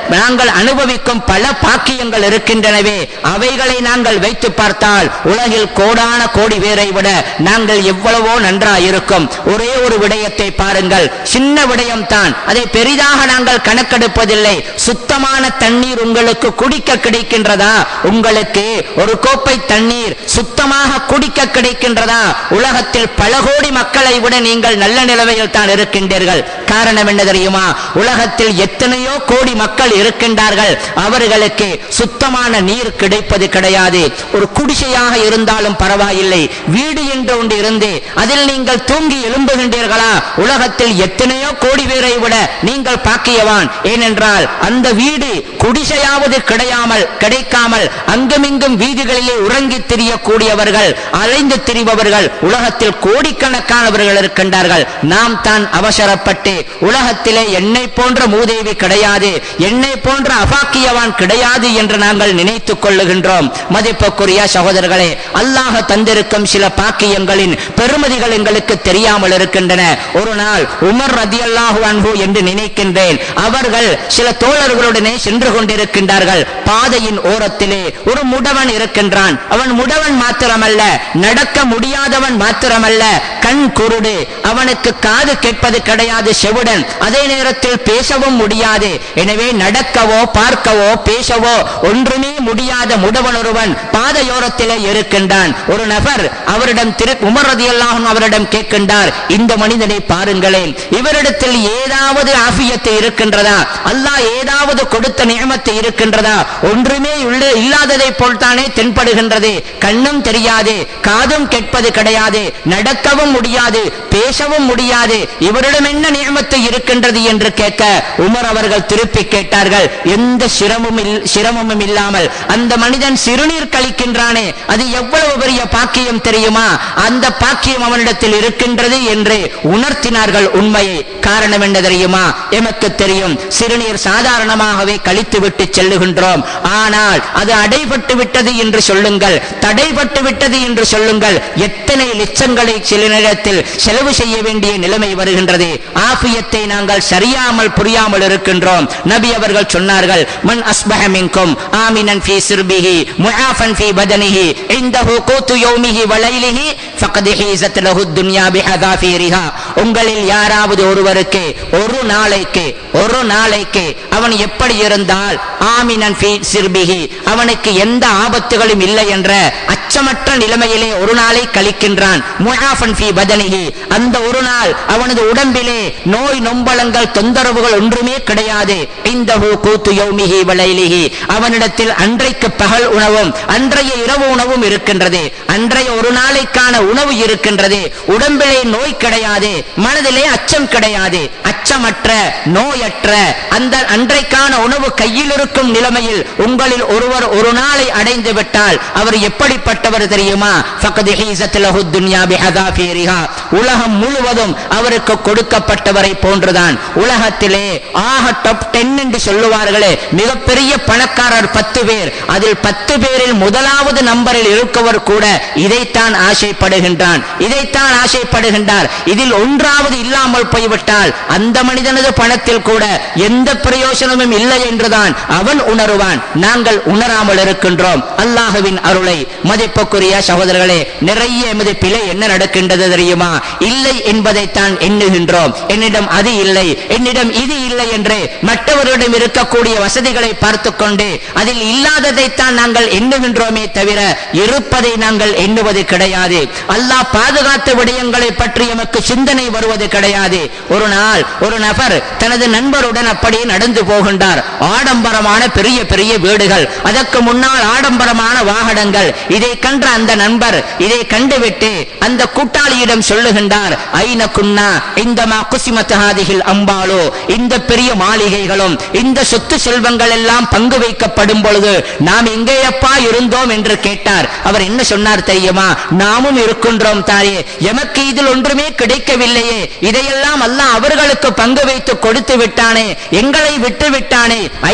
நாங்கள் அனுபவிக்கும் பல பாக்கியங்கள் இருக்கின்றனவே அவைகளை நாங்கள் வைத்து பார்த்தால் உலகில் கோடான கோடி பேரை விட நாங்கள் எவ்வளவோ நன்றாயிருக்கும் ஒரே ஒரு விடயத்தை பாருங்கள் சின்ன விடயம் தான் அதை பெரிதாக நாங்கள் கணக்கெடுப்பதில்லை சுத்தமான தண்ணீர் உங்களுக்கு குடிக்க கிடைக்கின்றதா உங்களுக்கு ஒரு கோப்பை தண்ணீர் சுத்தமாக குடிக்க கிடைக்கின்றதா உலகத்தில் பல கோடி மக்களை விட நீங்கள் நல்ல நிலைமையில் தான் இருக்கின்றீர்கள் காரணம் என்ன தெரியுமா உலகத்தில் எத்தனையோ கோடி மக்கள் இருக்கின்றார்கள் அவர்களுக்கு சுத்தமான நீர் கிடைப்பது கிடையாது ஒரு குடிசையாக இருந்தாலும் பரவாயில்லை வீடு என்று ஒன்று இருந்து அதில் நீங்கள் தூங்கி எழும்புகின்றீர்களா உலகத்தில் எத்தனையோ கோடி பேரை விட நீங்கள் பாக்கியவான் ஏனென்றால் அந்த வீடு குடிசையாவது கிடையாமல் கிடைக்காமல் அங்குமிங்கும் வீதிகளிலே உறங்கி திரியக்கூடியவர்கள் அலைந்து திரிபவர்கள் உலகத்தில் கோடிக்கணக்கானவர்கள் இருக்கின்றார்கள் நாம் தான் அவசரப்பட்டு உலகத்திலே என்னை போன்ற மூதேவி கிடையாது என்னை போன்ற அபாக்கியவான் கிடையாது என்று நாங்கள் நினைத்துக் கொள்ளுகின்றோம் மதிப்புக்குரிய சகோதரர்களே அல்லாஹ் தந்திருக்கும் சில பாக்கியங்களின் பெருமதிகள் எங்களுக்கு தெரியாமல் இருக்கின்றன ஒரு நாள் உமர் ரதி அல்லாஹு அன்பு என்று நினைக்கின்றேன் அவர்கள் சில தோழர்களுடனே சென்று கொண்டிருக்கின்றார்கள் பாதையின் ஓரத்திலே ஒரு முடவன் இருக்கின்றான் அவன் முடவன் மாத்திரமல்ல நடக்க முடியாதவன் மாத்திரமல்ல கண் குருடு அவனுக்கு காது கேட்பது கிடையாது செவுடன் அதே நேரத்தில் பேசவும் முடியாது எனவே நடக்கவோ பார்க்கவோ பேசவோ ஒன்றுமே முடியாத முடவன் ஒருவன் பாதையோரத்திலே இருக்கின்றான் ஒரு நபர் அவரிடம் திரு உமர் ரதியல்லாஹும் அவரிடம் கேட்கின்றார் இந்த மனிதனை பாருங்களேன் இவரிடத்தில் ஏதாவது ஆபியத்தை இருக்கின்றதா அல்லாஹ் ஏதாவது கொடுத்த நியமத்தை இருக்கின்றதா ஒன்றுமே உள்ள- இல்லாததை போல் தானே தென்படுகின்றது கண்ணும் தெரியாது காதும் கேட்பது கிடையாது நடக்கவும் முடியாது பேசவும் முடியாது இவரிடம் என்ன நியமத்து இருக்கின்றது என்று கேட்க உமர் அவர்கள் திருப்பி கேட்டார்கள் எந்த சிரமமும் இல்- சிரமமும் இல்லாமல் அந்த மனிதன் சிறுநீர் கழிக்கின்றானே அது எவ்வளவு பெரிய பாக்கியம் தெரியுமா அந்த பாக்கியம் அவனிடத்தில் இருக்கின்றது என்று உணர்த்தினார்கள் உண்மையை காரணம் என்ன தெரியுமா எமக்கு தெரியும் சிறுநீர் சாதாரணமாகவே கழித்து விட்டு செல்லுகின்றோம் ஆனால் அது அடைபட்டு விட்டது என்று சொல்லுங்கள் தடைபட்டு விட்டது என்று சொல்லுங்கள் எத்தனை லட்சங்களை சில நேரத்தில் செலவு செய்ய வேண்டிய நிலைமை வருகின்றது ஆபியத்தை நாங்கள் சரியாமல் புரியாமல் இருக்கின்றோம் நபி அவர்கள் சொன்னார்கள் மன் அஸ்பஹ மின்கும் ஆமினன் ஃபீ சிர்பிஹி முஆஃபன் ஃபீ பதனிஹி இந்தஹு கூத்து யௌமிஹி வலைலிஹி ஃபக்த் ஹீஸத் லஹு துன்யா பிஹதாஃபீரிஹா உங்களில் யாராவது ஒருவருக்கு ஒரு நாளைக்கு ஒரு நாளைக்கு அவன் எப்படி இருந்தால் ஆமினன் ஃபீ சிர்பிஹி அவனுக்கு எந்த ஆபத்துகளும் இல்லை என்ற அச்சமற்ற நிலைமையிலே ஒரு நாளை கழிக்கின்றான் முஆஃபன் ஃபீ பதனிஹி அந்த ஒரு நாள் அவனது உடம்பிலே நோய் நொம்பலங்கள் தொந்தரவுகள் ஒன்றுமே கிடையாது இந்தஹு கூத்து யௌமிஹி வலைலிஹி அவனிடத்தில் அன்றைக்கு பகல் உணவும் அன்றைய இரவு உணவும் இருக்கின்றது அன்றைய ஒரு நாளைக்கான உணவு இருக்கின்றது உடம்பிலே நோய் கிடையாது மனதிலே அச்சம் கிடையாது அச்சமற்ற நோயற்ற அந்த அன்றைக்கான உணவு கையில் இருக்கும் நிலைமையில் உங்களில் ஒருவர் ஒரு நாளை அடைந்து விட்டால் அவர் எப்படிப்பட்டவர் தெரியுமா ஃபக்த் ஹீஸத் லஹு துன்யா பிஹதாஃபீரிஹா உலகம் முழுவதும் அவருக்கு கொடுக்கப்பட்டவரை போன்றுதான் உலகத்திலே ஆக டாப் டென் என்று சொல்லுவார்களே மிகப்பெரிய பணக்காரர் பத்து பேர் அதில் பத்து பேரில் முதலாவது நம்பரில் இருக்கவர் கூட இதைத்தான் ஆசைப்படுகின்றான் இதைத்தான் ஆசைப்படுகின்றார் இதில் ஒன்றாவது இல்லாமல் போய்விட்டால் அந்த மனிதனது பணத்தில் கூட எந்த பிரயோசனமும் இல்லை என்றுதான் அவன் உணருவான் நாங்கள் உணராமல் இருக்கின்றோம் அல்லாஹுவின் அருளை மதிப்புக்குரிய சகோதரர்களே நிறைய எமது பிழை என்ன நடக்கின்றது தெரியுமா இல்லை என்பதைத்தான் எண்ணுகின்றோம் என்னிடம் அது இல்லை என்னிடம் இது இல்லை என்று மற்றவரிடம் இருக்கக்கூடிய வசதிகளை பார்த்துக் கொண்டு அதில் இல்லாததைத்தான் நாங்கள் எண்ணுகின்றோமே தவிர இருப்பதை நாங்கள் எண்ணுவது கிடையாது அல்லாஹ் பாதுகாத்த விடயங்களை பற்றி எமக்கு சிந்தனை வருவது கிடையாது ஒரு நாள் ஒரு நபர் தனது நண்பருடன் அப்படியே நடந்து போகின்றார் ஆடம்பரமான பெரிய பெரிய வீடுகள் அதற்கு முன்னால் ஆடம்பரமான வாகனங்கள் இதை கன்ற அந்த நண்பர் இதை கண்டுவிட்டு அந்த கூட்டாளியிடம் சொல்லுகின்றார் ஐன குன்னா இந்த குசிமத்தஹாதிகள் அம்பாலோ இந்த பெரிய மாளிகைகளும் இந்த சொத்து செல்வங்கள் எல்லாம் பங்கு வைக்கப்படும் பொழுது நாம் எங்கேயப்பா இருந்தோம் என்று கேட்டார் அவர் என்ன சொன்னார் தெரியுமா நாமும் இருக்கின்றோம் தாயே எமக்கு இதில் ஒன்றுமே கிடைக்கவில்லையே இதையெல்லாம் அல்லாஹ் அவர்களுக்கு பங்கு வைத்து கொடுத்து விட்டானே எங்களை விட்டு விட்டானே ஐன குன்னா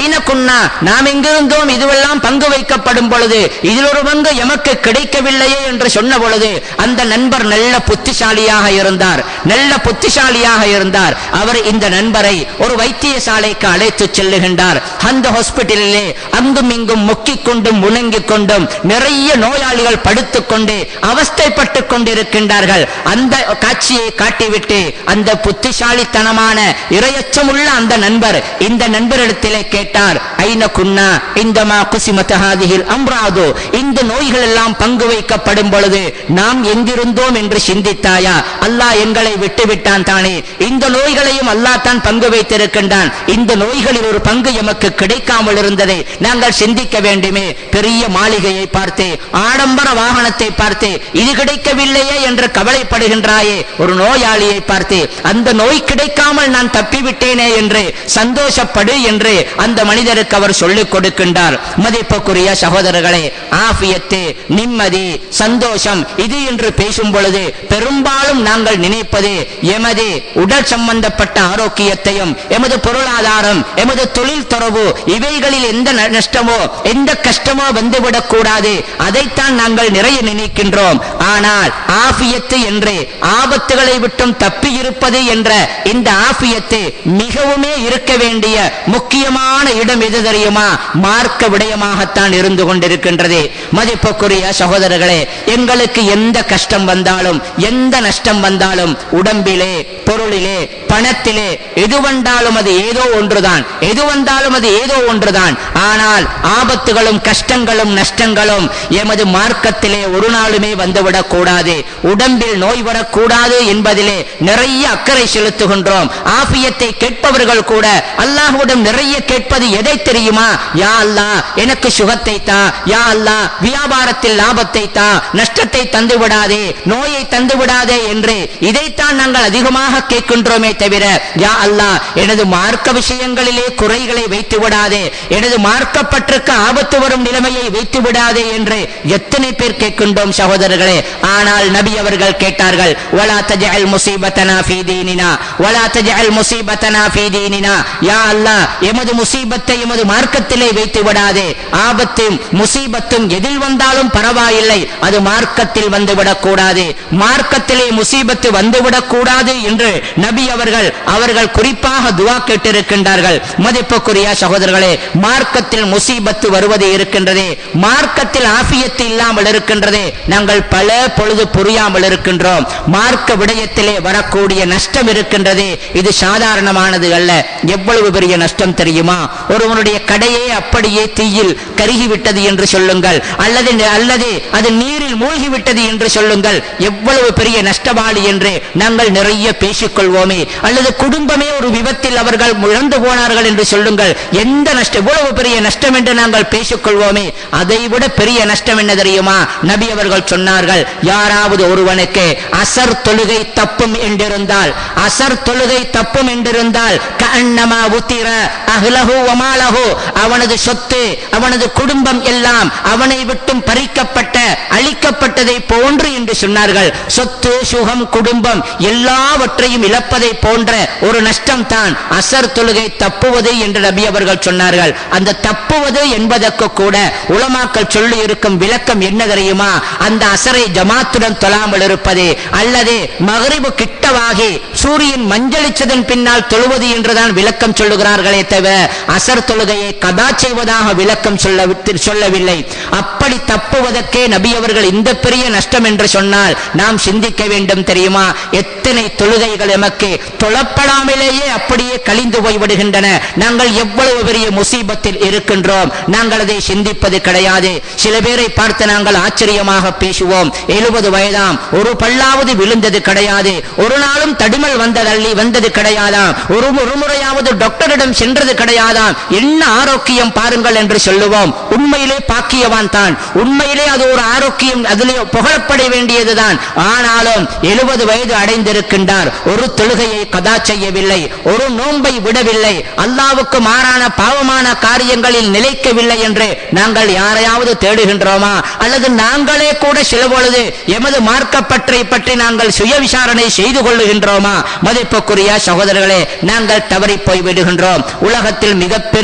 குன்னா நாம் எங்கிருந்தோம் இதுவெல்லாம் பங்கு வைக்கப்படும் பொழுது இதில் ஒரு பங்கு எமக்கு கிடைக்கவில்லையே என்று சொன்ன பொழுது அந்த நண்பர் நல்ல புத்திசாலியாக இருந்தார் நல்ல புத்திசாலியாக இருந்தார் அவர் இந்த நண்பரை ஒரு வைத்தியசாலைக்கு அழைத்து செல்லுகின்றார் அந்த ஹாஸ்பிட்டலிலே அங்கும் இங்கும் முக்கிக் கொண்டும் முணங்கிக் கொண்டும் நிறைய நோயாளிகள் படுத்துக் கொண்டு அவஸ்தைப்பட்டுக் கொண்டிருக்கின்றார்கள் அந்த காட்சியை காட்டிவிட்டு அந்த புத்திசாலித்தனமான இரையச்சமுள்ள அந்த நண்பர் இந்த நண்பரிடத்திலே கேட்டார் ஐன குன்னா இந்த மா குசிமத்தஹாதிகில் அம்ராது இந்த நோய்கள் எல்லாம் பங்கு வைக்கப்படும் பொழுது நாம் எங்கிருந்தோம் என்று சிந்தித்தாயா அல்லாஹ் எங்களை விட்டு விட்டான் தானே இந்த நோய்களையும் அல்லாஹ் தான் பங்கு வைத்திருக்கின்றான் இந்த நோய்களில் ஒரு பங்கு எமக்கு கிடைக்காமல் இருந்ததை நாங்கள் சிந்திக்க வேண்டுமே பெரிய மாளிகையை பார்த்து ஆடம்பர வாகனத்தை பார்த்து இது கிடைக்கவில்லையே என்று கவலைப்படுகின்றாயே ஒரு நோயாளியை பார்த்து அந்த நோய் கிடைக்காமல் நான் தப்பிவிட்டேனே என்று சந்தோஷப்படு என்று அந்த மனிதருக்கு அவர் சொல்லிக் கொடுக்கின்றார் மதிப்புக்குரிய சகோதரர்களே ஆபியத்து நிம்மதி சந்தோஷம் இது என்று பேசும் பொழுது பெரும்பாலும் நாங்கள் நினைப்பது எமது உடல் சம்பந்தப்பட்ட ஆரோக்கியத்தையும் எமது பொருளாதாரம் எமது தொழில் தொடர்பு இவைகளில் எந்த ந- நஷ்டமோ எந்த கஷ்டமோ வந்துவிடக் கூடாது அதைத்தான் நாங்கள் நிறைய நினைக்கின்றோம் ஆனால் ஆபியத்து என்று ஆபத்துகளை விட்டும் தப்பி இருப்பது என்ற இந்த ஆபியத்து மிகவுமே இருக்க வேண்டிய முக்கியமான இடம் எது தெரியுமா மார்க்க விடயமாகத்தான் இருந்து கொண்டிருக்கின்றது மதிப்புக்குரிய சகோதரர்களே எங்களுக்கு எந்த கஷ்டம் வந்தாலும் எந்த நஷ்டம் வந்தாலும் உடம்பிலே பொருளிலே பணத்திலே எது வந்தாலும் அது ஏதோ ஒன்றுதான் எது வந்தாலும் அது ஏதோ ஒன்றுதான் ஆனால் ஆபத்துகளும் கஷ்டங்களும் நஷ்டங்களும் எமது மார்க்கத்திலே ஒரு நாளுமே வந்துவிடக் கூடாது உடம்பில் நோய் வரக்கூடாது என்பதிலே நிறைய அக்கறை செலுத்துகின்றோம் ஆபியத்தை கேட்பவர்கள் கூட அல்லாஹ்விடம் நிறைய கேட்பது எதை தெரியுமா யா அல்லாஹ் எனக்கு சுகத்தை தா யா அல்லாஹ் வியாபாரத்தில் லாபத்தை தா நஷ்டத்தை தந்து விடாதே நோயை தந்து விடாதே என்று இதைத்தான் நாங்கள் அதிகமாக கேட்கின்றோமே தவிர யா அல்லாஹ் எனது மார்க்க விஷயங்களிலே குறைகளை வைத்து விடாதே எனது மார்க்கப்பட்டிருக்க ஆபத்து வரும் நிலைமையை வைத்து விடாதே என்று எத்தனை பேர் கேட்கின்றோம் சகோதரர்களே ஆனால் நபி அவர்கள் கேட்டார்கள் வலா தஜஅல் முசீபத்தனா ஃபீ தீனினா வலா தஜஅல் முசீபத்தனா ஃபீ தீனினா யா அல்லாஹ் எமது முசீபத்தை எமது மார்க்கத்திலே வைத்து விடாதே ஆபத்தும் முசீபத்தும் எதில் வந்தாலும் பரவாயில்லை அது மார்க்கத்தில் வந்துவிடக் கூடாது மார்க்கத்திலே முசீபத்து வந்துவிடக் கூடாது என்று நபி அவர்கள் அவர்கள் குறிப்பாக துவா கேட்டிருக்கின்றார்கள் மதிப்புக்குரிய சகோதரர்களே மார்க்கத்தில் முசீபத்து வருவது இருக்கின்றதே மார்க்கத்தில் ஆபியத்து இல்லாமல் இருக்கின்றதே நாங்கள் பல பொழுது புரியாமல் இருக்கின்றோம் மார்க்க விடயத்திலே வரக்கூடிய நஷ்டம் இருக்கின்றதே இது சாதாரணமானது அல்ல எவ்வளவு பெரிய நஷ்டம் தெரியுமா ஒருவனுடைய கடையே அப்படியே தீயில் கருகிவிட்டது என்று சொல்லுங்கள் அல்லது அல்லது அது நீரில் மூழ்கிவிட்டது என்று சொல்லுங்கள் எவ்வளவு பெரிய நஷ்டவாளி என்று நாங்கள் நிறைய பேசிக்கொள்வோமே அல்லது குடும்பமே ஒரு விபத்தில் அவர்கள் இழந்து போனார்கள் என்று சொல்லுங்கள் எந்த நஷ்டம் எவ்வளவு பெரிய நஷ்டம் என்று நாங்கள் பேசிக்கொள்வோமே அதைவிட பெரிய நஷ்டம் என்ன தெரியுமா நபி அவர்கள் சொன்னார்கள் யாராவது ஒருவனுக்கு அசர் தொழுகை தப்பும் என்றிருந்தால் அசர் தொழுகை தப்பும் என்றிருந்தால் கஅன்னமா உத்திர அஹ்லஹு வமாலஹு அவனது சொத்து அவனது குடும்பம் எல்லாம் அவனை விட்டும் பறிக்கப்பட்ட அழிக்கப்பட்டதை போன்று என்று சொன்னார்கள் சொத்து சுகம் குடும்பம் எல்லாவற்றையும் இழப்பதை போன்ற ஒரு நஷ்டம் தான் அசர் தொழுகை தப்புவது என்று நபி அவர்கள் சொன்னார்கள் அந்த தப்புவது என்பதற்கு கூட உலமாக்கள் சொல்லி இருக்கும் விளக்கம் என்ன தெரியுமா அந்த அசரை ஜமாத்துடன் தொழாமல் இருப்பது அல்லது மகரிபு கிட்டவாகி சூரியன் மஞ்சளிச்சதன் பின்னால் தொழுவது என்றுதான் விளக்கம் சொல்லுகிறார்களே தவிர அசர் தொழுகையை கதா செய்வதாக விளக்கம் சொல்ல சொல்லவில்லை அப்படி தப்புவதற்கே நபி அவர்கள் இந்த பெரிய நஷ்டம் என்று சொன்னால் நாம் சிந்திக்க வேண்டும் தெரியுமா எத்தனை தொழுகைகள் எமக்கு தொழப்படாமலேயே அப்படியே கழிந்து போய்விடுகின்றன நாங்கள் எவ்வளவு பெரிய முசீபத்தில் இருக்கின்றோம் நாங்கள் அதை சிந்திப்பது கிடையாது சில பேரை பார்த்து நாங்கள் ஆச்சரியமாக பேசுவோம் எழுபது வயதாம் ஒரு பல்லாவது விழுந்தது கிடையாது ஒரு நாளும் தடுமல் வந்ததள்ளி வந்தது கிடையாதாம் ஒரு ஒரு முறையாவது டாக்டரிடம் சென்றது கிடையாதாம் என்ன ஆரோக்கியம் பாருங்கள் என்று சொல்லுவோம் உண்மையிலே பாக்கியவான் தான் உண்மையிலே அது ஒரு ஆரோக்கியம் அதிலே புகழப்பட வேண்டியதுதான் ஆனாலும் எழுபது வயது அடைந்திருக்கின்றார் ஒரு தொழுகையை கதா செய்யவில்லை ஒரு நோன்பை விடவில்லை அல்லாவுக்கு மாறான பாவமான காரியங்களில் நிலைக்கவில்லை என்று நாங்கள் யாரையாவது தேடுகின்றோமா அல்லது நாங்களே கூட சில பொழுது எமது மார்க்கப்பற்றை பற்றி நாங்கள் சுய விசாரணை செய்து கொள்ளுகின்றோமா மதிப்புக்குரிய சகோதரர்களே நாங்கள் தவறி போய் விடுகின்றோம் உலகத்தில் மிகப்பெரிய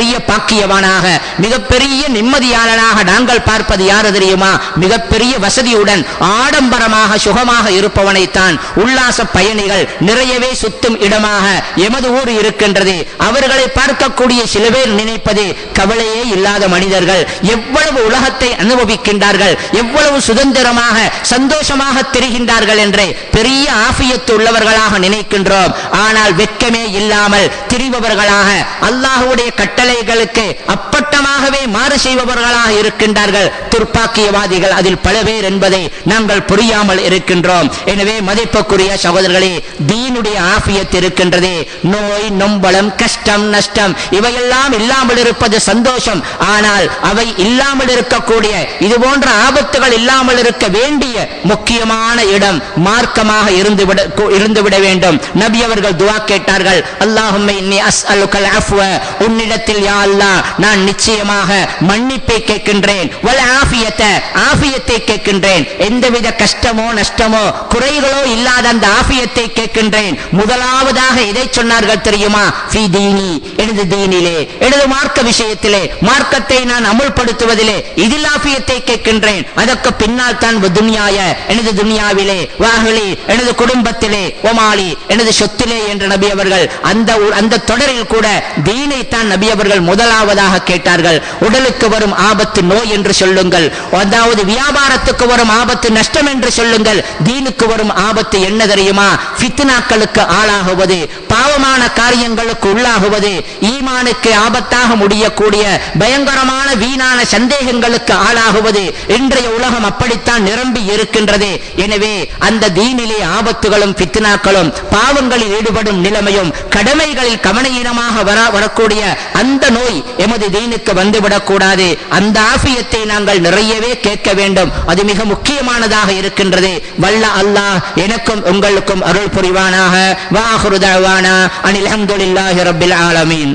மிகப்பெரிய பாக்கியவானாக மிகப்பெரிய நிம்மதியாளனாக நாங்கள் பார்ப்பது யாரு தெரியுமா மிகப்பெரிய வசதியுடன் ஆடம்பரமாக சுகமாக இருப்பவனைத்தான் உல்லாச பயணிகள் நிறையவே சுத்தும் இடமாக எமது ஊர் இருக்கின்றது அவர்களை பார்க்கக்கூடிய சில பேர் நினைப்பது கவலையே இல்லாத மனிதர்கள் எவ்வளவு உலகத்தை அனுபவிக்கின்றார்கள் எவ்வளவு சுதந்திரமாக சந்தோஷமாக திரிகின்றார்கள் என்று பெரிய ஆஃபியத்து உள்ளவர்களாக நினைக்கின்றோம் ஆனால் வெட்கமே இல்லாமல் திரிபவர்களாக அல்லாஹுடைய கட்டளைகளுக்கு அப்பட்டமாகவே மாறு செய்பவர்களாக இருக்கின்றார்கள் துர்ப்பாக்கியவாதிகள் அதில் பல பேர் என்பதை நாங்கள் புரியாமல் இருக்கின்றோம் எனவே மதிப்புக்குரிய சகோதரர்களே தீனுடைய ஆஃபியத் இருக்கின்றது நோய் நொம்பலம் கஷ்டம் நஷ்டம் இவையெல்லாம் இல்லாமல் இருப்பது சந்தோஷம் ஆனால் அவை இல்லாமல் இருக்கக்கூடிய இது போன்ற ஆபத்துகள் இல்லாமல் இருக்க வேண்டிய முக்கியமான இடம் மார்க்கமாக இருந்துவிட இருந்துவிட வேண்டும் நபி அவர்கள் துவா கேட்டார்கள் அல்லாஹும்மை இன்னி அஸ்அலுக்கல் அஃப்வ உன்னிடத்தில் யா அல்லாஹ் நான் நிச்சயமாக மன்னிப்பை கேட்கின்றேன் வல் ஆஃபியத்த ஆஃபியத்தை கேட்கின்றேன் எந்தவித கஷ்டமோ நஷ்டமோ குறைகளோ இல்லாத அந்த ஆஃபியத்தை கேட்கின்றேன் முதலாவதாக எதை சொன்னார்கள் தெரியுமா ஃபி தீனி எனது தீனிலே எனது மார்க்க விஷயத்திலே மார்க்கத்தை நான் அமுல்படுத்துவதிலே இதில் ஆஃபியத்தை கேட்கின்றேன் அதற்கு பின்னால் தான் துனியாய எனது துனியாவிலே வாகலி எனது குடும்பத்திலே ஒமாலி எனது சொத்திலே என்ற நபி அவர்கள் அந்த ஊ- அந்த தொடரில் கூட தீனை தான் நபி அவர்கள் முதலாவதாக கேட்டார்கள் உடலுக்கு வரும் ஆபத்து நோய் என்று சொல்லுங்கள் அதாவது வியாபாரத்துக்கு வரும் ஆபத்து நஷ்டம் என்று சொல்லுங்கள் தீனுக்கு வரும் ஆபத்து என்ன தெரியுமா ஃபித்னாக்களுக்கு ஆளாகுவது பாவமான காரியங்களுக்கு உள்ளாகுவது ஈமானுக்கு ஆபத்தாக முடியக்கூடிய பயங்கரமான வீணான சந்தேகங்களுக்கு ஆளாகுவது இன்றைய உலகம் அப்படித்தான் நிரம்பி இருக்கின்றது எனவே அந்த தீனிலே ஆபத்துகளும் ஃபித்னாக்களும் பாவங்களில் ஈடுபடும் நிலைமையும் கடமைகளில் கவனஈனமாக வர வரக்கூடிய அந்த நோய் எமது தீனுக்கு வந்துவிடக் கூடாது அந்த ஆஃபியத்தை நாங்கள் நிறையவே கேட்க வேண்டும் அது மிக முக்கியமானதாக இருக்கின்றது வல்ல அல்லாஹ் எனக்கும் உங்களுக்கும் அருள் புரிவானாக வாஹுரு தஅவானா அனில் ஹம்துலில்லாஹி ரப்பில் ஆலமீன்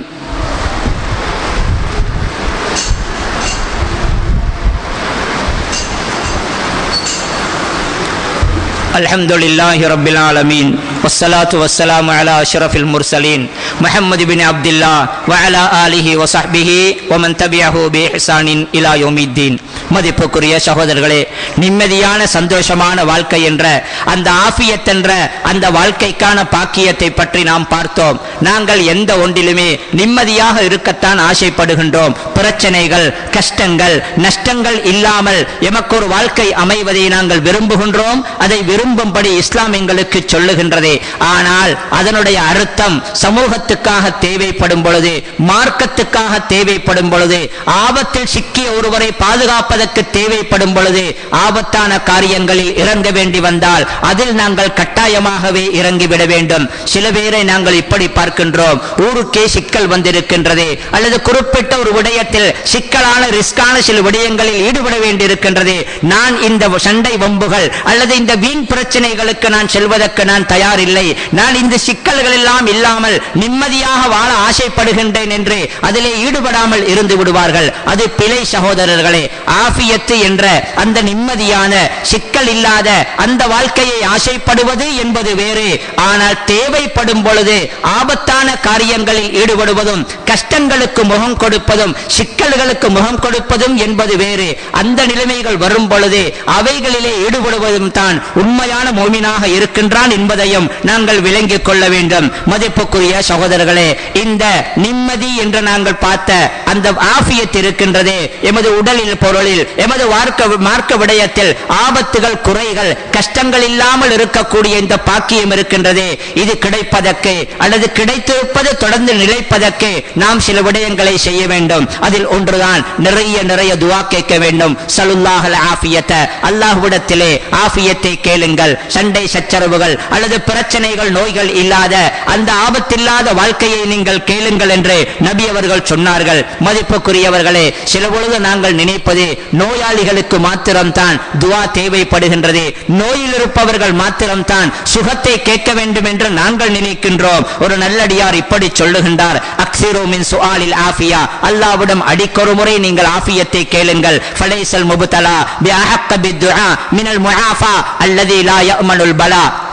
الحمد لله رب العالمين والصلاة والسلام على أشرف المرسلين محمد بن عبد الله وعلى آله وصحبه ومن تبعه بإحسان إلى يوم الدين மதிப்புக்குரிய சகோதரர்களே நிம்மதியான சந்தோஷமான வாழ்க்கை என்ற அந்த ஆஃபியத் என்ற அந்த வாழ்க்கைக்கான பாக்கியத்தை பற்றி நாம் பார்த்தோம் நாங்கள் எந்த ஒன்றிலுமே நிம்மதியாக இருக்கத்தான் ஆசைப்படுகின்றோம் பிரச்சனைகள் கஷ்டங்கள் நஷ்டங்கள் இல்லாமல் எமக்கு ஒரு வாழ்க்கை அமைவதை நாங்கள் விரும்புகின்றோம் அதை விரும்பும்படி இஸ்லாம் எங்களுக்கு சொல்லுகின்றது ஆனால் அதனுடைய அர்த்தம் சமூகத்துக்காக தேவைப்படும் பொழுது மார்க்கத்துக்காக தேவைப்படும் பொழுது ஆபத்தில் சிக்கிய ஒருவரை பாதுகாப்பதற்கு தேவைப்படும் பொழுது ஆபத்தான காரியங்களில் இறங்க வேண்டி வந்தால் அதில் நாங்கள் கட்டாயமாகவே இறங்கிவிட வேண்டும் சில பேரை நாங்கள் இப்படி பார்க்கின்றோம் ஊருக்கே சிக்கல் வந்திருக்கின்றது அல்லது குறிப்பிட்ட ஒரு விடயத்தில் சிக்கலான ரிஸ்கான சில விடயங்களில் ஈடுபட வேண்டியிருக்கின்றது நான் இந்த சண்டை வம்புகள் அல்லது இந்த வீண் பிரச்சனைகளுக்கு நான் செல்வதற்கு நான் தயாரில்லை நான் இந்த சிக்கல்கள் எல்லாம் இல்லாமல் நிம்மதியாக வாழ ஆசைப்படுகின்றேன் என்று அதிலே ஈடுபடாமல் இருந்து விடுவார்கள் அது பிழை சகோதரர்களே ஆஃபியத்து என்ற அந்த நிம்மதியான சிக்கல் இல்லாத அந்த வாழ்க்கையை ஆசைப்படுவது என்பது வேறு ஆனால் தேவைப்படும் பொழுது ஆபத்தான காரியங்களில் ஈடுபடுவதும் கஷ்டங்களுக்கு முகம் கொடுப்பதும் சிக்கல்களுக்கு முகம் கொடுப்பதும் என்பது வேறு அந்த நிலைமைகள் வரும் பொழுது அவைகளிலே ஈடுபடுவதும் தான் உண்மையான மோமினாக இருக்கின்றான் என்பதையும் நாங்கள் விளங்கிக் கொள்ள வேண்டும் மதிப்புக்குரிய சகோதரர்களே இந்த நிம்மதி என்று நாங்கள் பார்த்த அந்த ஆஃபியத் இருக்கின்றதே எமது உடலில் பொருளில் எமது வார்க்க மார்க்க விடயத்தில் ஆபத்துகள் குறைகள் கஷ்டங்கள் இல்லாமல் இருக்கக்கூடிய இந்த பாக்கியம் இருக்கின்றதே இது கிடைப்பதற்கு அல்லது கிடைத்திருப்பது தொடர்ந்து நிலைப்பதற்கு நாம் சில விடயங்களை செய்ய வேண்டும் அதில் ஒன்றுதான் நிறைய நிறைய துவா கேட்க வேண்டும் சலுல்லாஹல் ஆஃபியத்த அல்லாஹ்விடத்திலே ஆஃபியத்தை கேளுங்கள் சண்டை சச்சரவுகள் அல்லது பிரச்சனைகள் நோய்கள் இல்லாத அந்த ஆபத்தில்லாத வாழ்க்கையை நீங்கள் கேளுங்கள் என்று நபி அவர்கள் சொன்னார்கள் மதிப்புக்குரியவர்களே சில பொழுது நாங்கள் நினைப்பது நோயாளிகளுக்கு மாத்திரம்தான் துவா தேவைப்படுகின்றது நோயில் இருப்பவர்கள் மாத்திரம்தான் சுகத்தை கேட்க வேண்டும் என்று நாங்கள் நினைக்கின்றோம் ஒரு நல்லடியார் இப்படி சொல்லுகின்றார் அக்ஸிரோ மின் சுஆலில் ஆஃபியா அல்லாஹ்விடம் அடிக்கொரு முறை நீங்கள் ஆஃபியத்தை கேளுங்கள் ஃபலைசல் முபுதலா பி அஹக்க பித்துஆ மினல் முஆஃபா அல்லதி லா யஅமனுல் பலா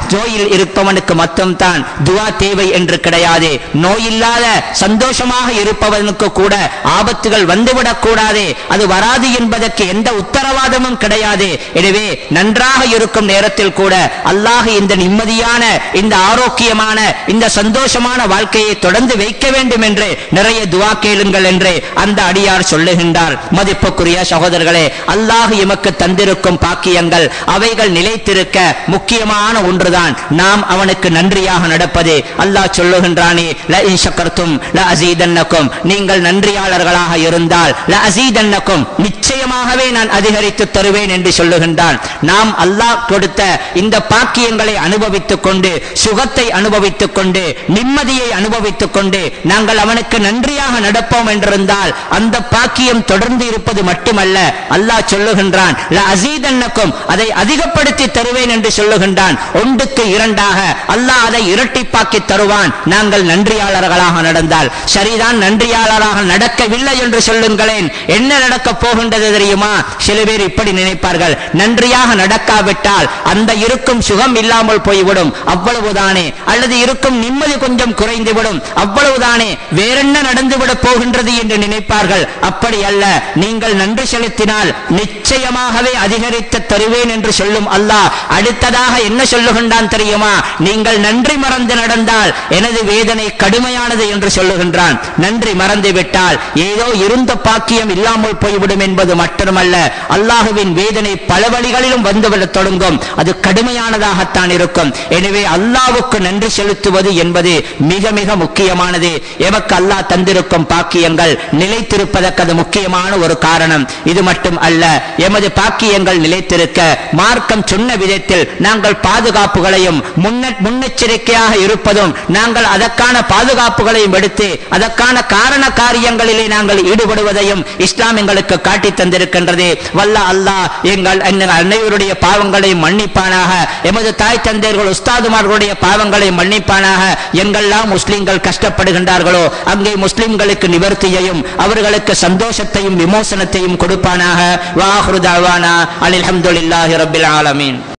நோயில் இருப்பவனுக்கு மட்டும்தான் துவா தேவை என்று கிடையாது நோயில்லாத சந்தோஷமாக இருப்பவனுக்கு கூட ஆபத்துகள் வந்துவிடக் கூடாது அது வராது என்பதற்கு எந்த உத்தரவாதமும் கிடையாது எனவே நன்றாக இருக்கும் நேரத்தில் கூட அல்லாஹ் இந்த நிம்மதியான இந்த ஆரோக்கியமான இந்த சந்தோஷமான வாழ்க்கையை தொடர்ந்து வைக்க வேண்டும் என்று நிறைய துவா கேளுங்கள் என்று அந்த அடியார் சொல்லுகின்றார் மதிப்புக்குரிய சகோதரர்களே அல்லாஹ் எமக்கு தந்திருக்கும் பாக்கியங்கள் அவைகள் நிலைத்திருக்க முக்கியமான ஒன்றுதான் நாம் அவனுக்கு நன்றியாக நடப்பது அல்லாஹ் சொல்லுகின்றானே ல இன் ஷக்கர்தும் ல அஸீதன்னக்கும் நீங்கள் நன்றியாளர்களாக இருந்தால் ல அஸீதன்னக்கும் நிச்சயமாகவே நான் அதிகரித்து தருவேன் என்று சொல்லுகின்றான் நாம் அல்லாஹ் கொடுத்த இந்த பாக்கியங்களை அனுபவித்துக் கொண்டு சுகத்தை அனுபவித்துக் கொண்டு நிம்மதியை அனுபவித்துக் கொண்டு நாங்கள் அவனுக்கு நன்றியாக நடப்போம் என்றிருந்தால் அந்த பாக்கியம் தொடர்ந்து இருப்பது மட்டுமல்ல அல்லாஹ் சொல்லுகின்றான் ல அஸீதன்னக்கும் அதை அதிகப்படுத்தி தருவேன் என்று சொல்லுகின்றான் ஒன்றுக்கு இரண்டாக அல்லாஹ் அதை இரட்டிப்பாக்கி தருவான் நாங்கள் நன்றியாளர்களாக நடந்தால் சரிதான் நன்றியாளராக நடக்கவில்லை என்று சொல்லுங்களேன் என்ன நடக்கப் போகின்றது தெரியுமா சில பேர் இப்படி நினைப்பார்கள் நன்றியாக நடக்காவிட்டால் அந்த இருக்கும் சுகம் இல்லாமல் போய்விடும் அவ்வளவுதானே அல்லது இருக்கும் நிம்மதி கொஞ்சம் குறைந்துவிடும் அவ்வளவுதானே வேறென்ன நடந்துவிட போகின்றது என்று நினைப்பார்கள் அப்படி அல்ல நீங்கள் நன்றி செலுத்தினால் நிச்சயமாகவே அதிகரித்து தருவேன் என்று சொல்லும் அல்லாஹ் அடுத்ததாக என்ன சொல்லுகின்றான் தெரியுமா நீங்கள் நன்றி மறந்து நடந்தால் எனது வேதனை கடுமையானது என்று சொல்லுகின்றான் நன்றி மறந்து விட்டால் ஏதோ இருந்த பாக்கியம் இல்லாமல் போய்விடும் என்பது மட்டுமல்ல அல்லாஹுவின் வேதனை பல வழிகளிலும் வந்துவிடத் தொடங்கும் அது கடுமையானதாகத்தான் இருக்கும் எனவே அல்லாவுக்கு நன்றி செலுத்துவது என்பது மிக மிக முக்கியமானது எமக்கு அல்லாஹ் தந்திருக்கும் பாக்கியங்கள் நிலைத்திருப்பதற்கு அது முக்கியமான ஒரு காரணம் இது மட்டும் அல்ல எமது பாக்கியங்கள் நிலைத்திருக்க மார்க்கம் சொன்ன விதத்தில் நாங்கள் பாதுகாப்புகளையும் முன்ன- முன்னெச்சரிக்கையாக இருப்பதும் நாங்கள் அதற்கான பாதுகாப்புகளையும் எடுத்து அதற்கான காரண காரியங்களிலே நாங்கள் ஈடுபடுவதையும் இஸ்லாம் எங்களுக்கு காட்டி தந்திருக்கின்றது வல்ல அல்லாஹ் எங்கள் எங்கள் அனைவருடைய பாவங்களையும் மன்னிப்பானாக எமது தாய் தந்தையர்கள் உஸ்தாதுமார்களுடைய பாவங்களை மன்னிப்பானாக எங்கெல்லாம் முஸ்லிம்கள் கஷ்டப்படுகின்றார்களோ அங்கே முஸ்லிம்களுக்கு நிவர்த்தியையும் அவர்களுக்கு சந்தோஷத்தையும் விமோசனத்தையும் கொடுப்பானாக வாஹ்ரு தாவானா அல்ஹம்துலில்லாஹி ரப்பில் ஆலமீன்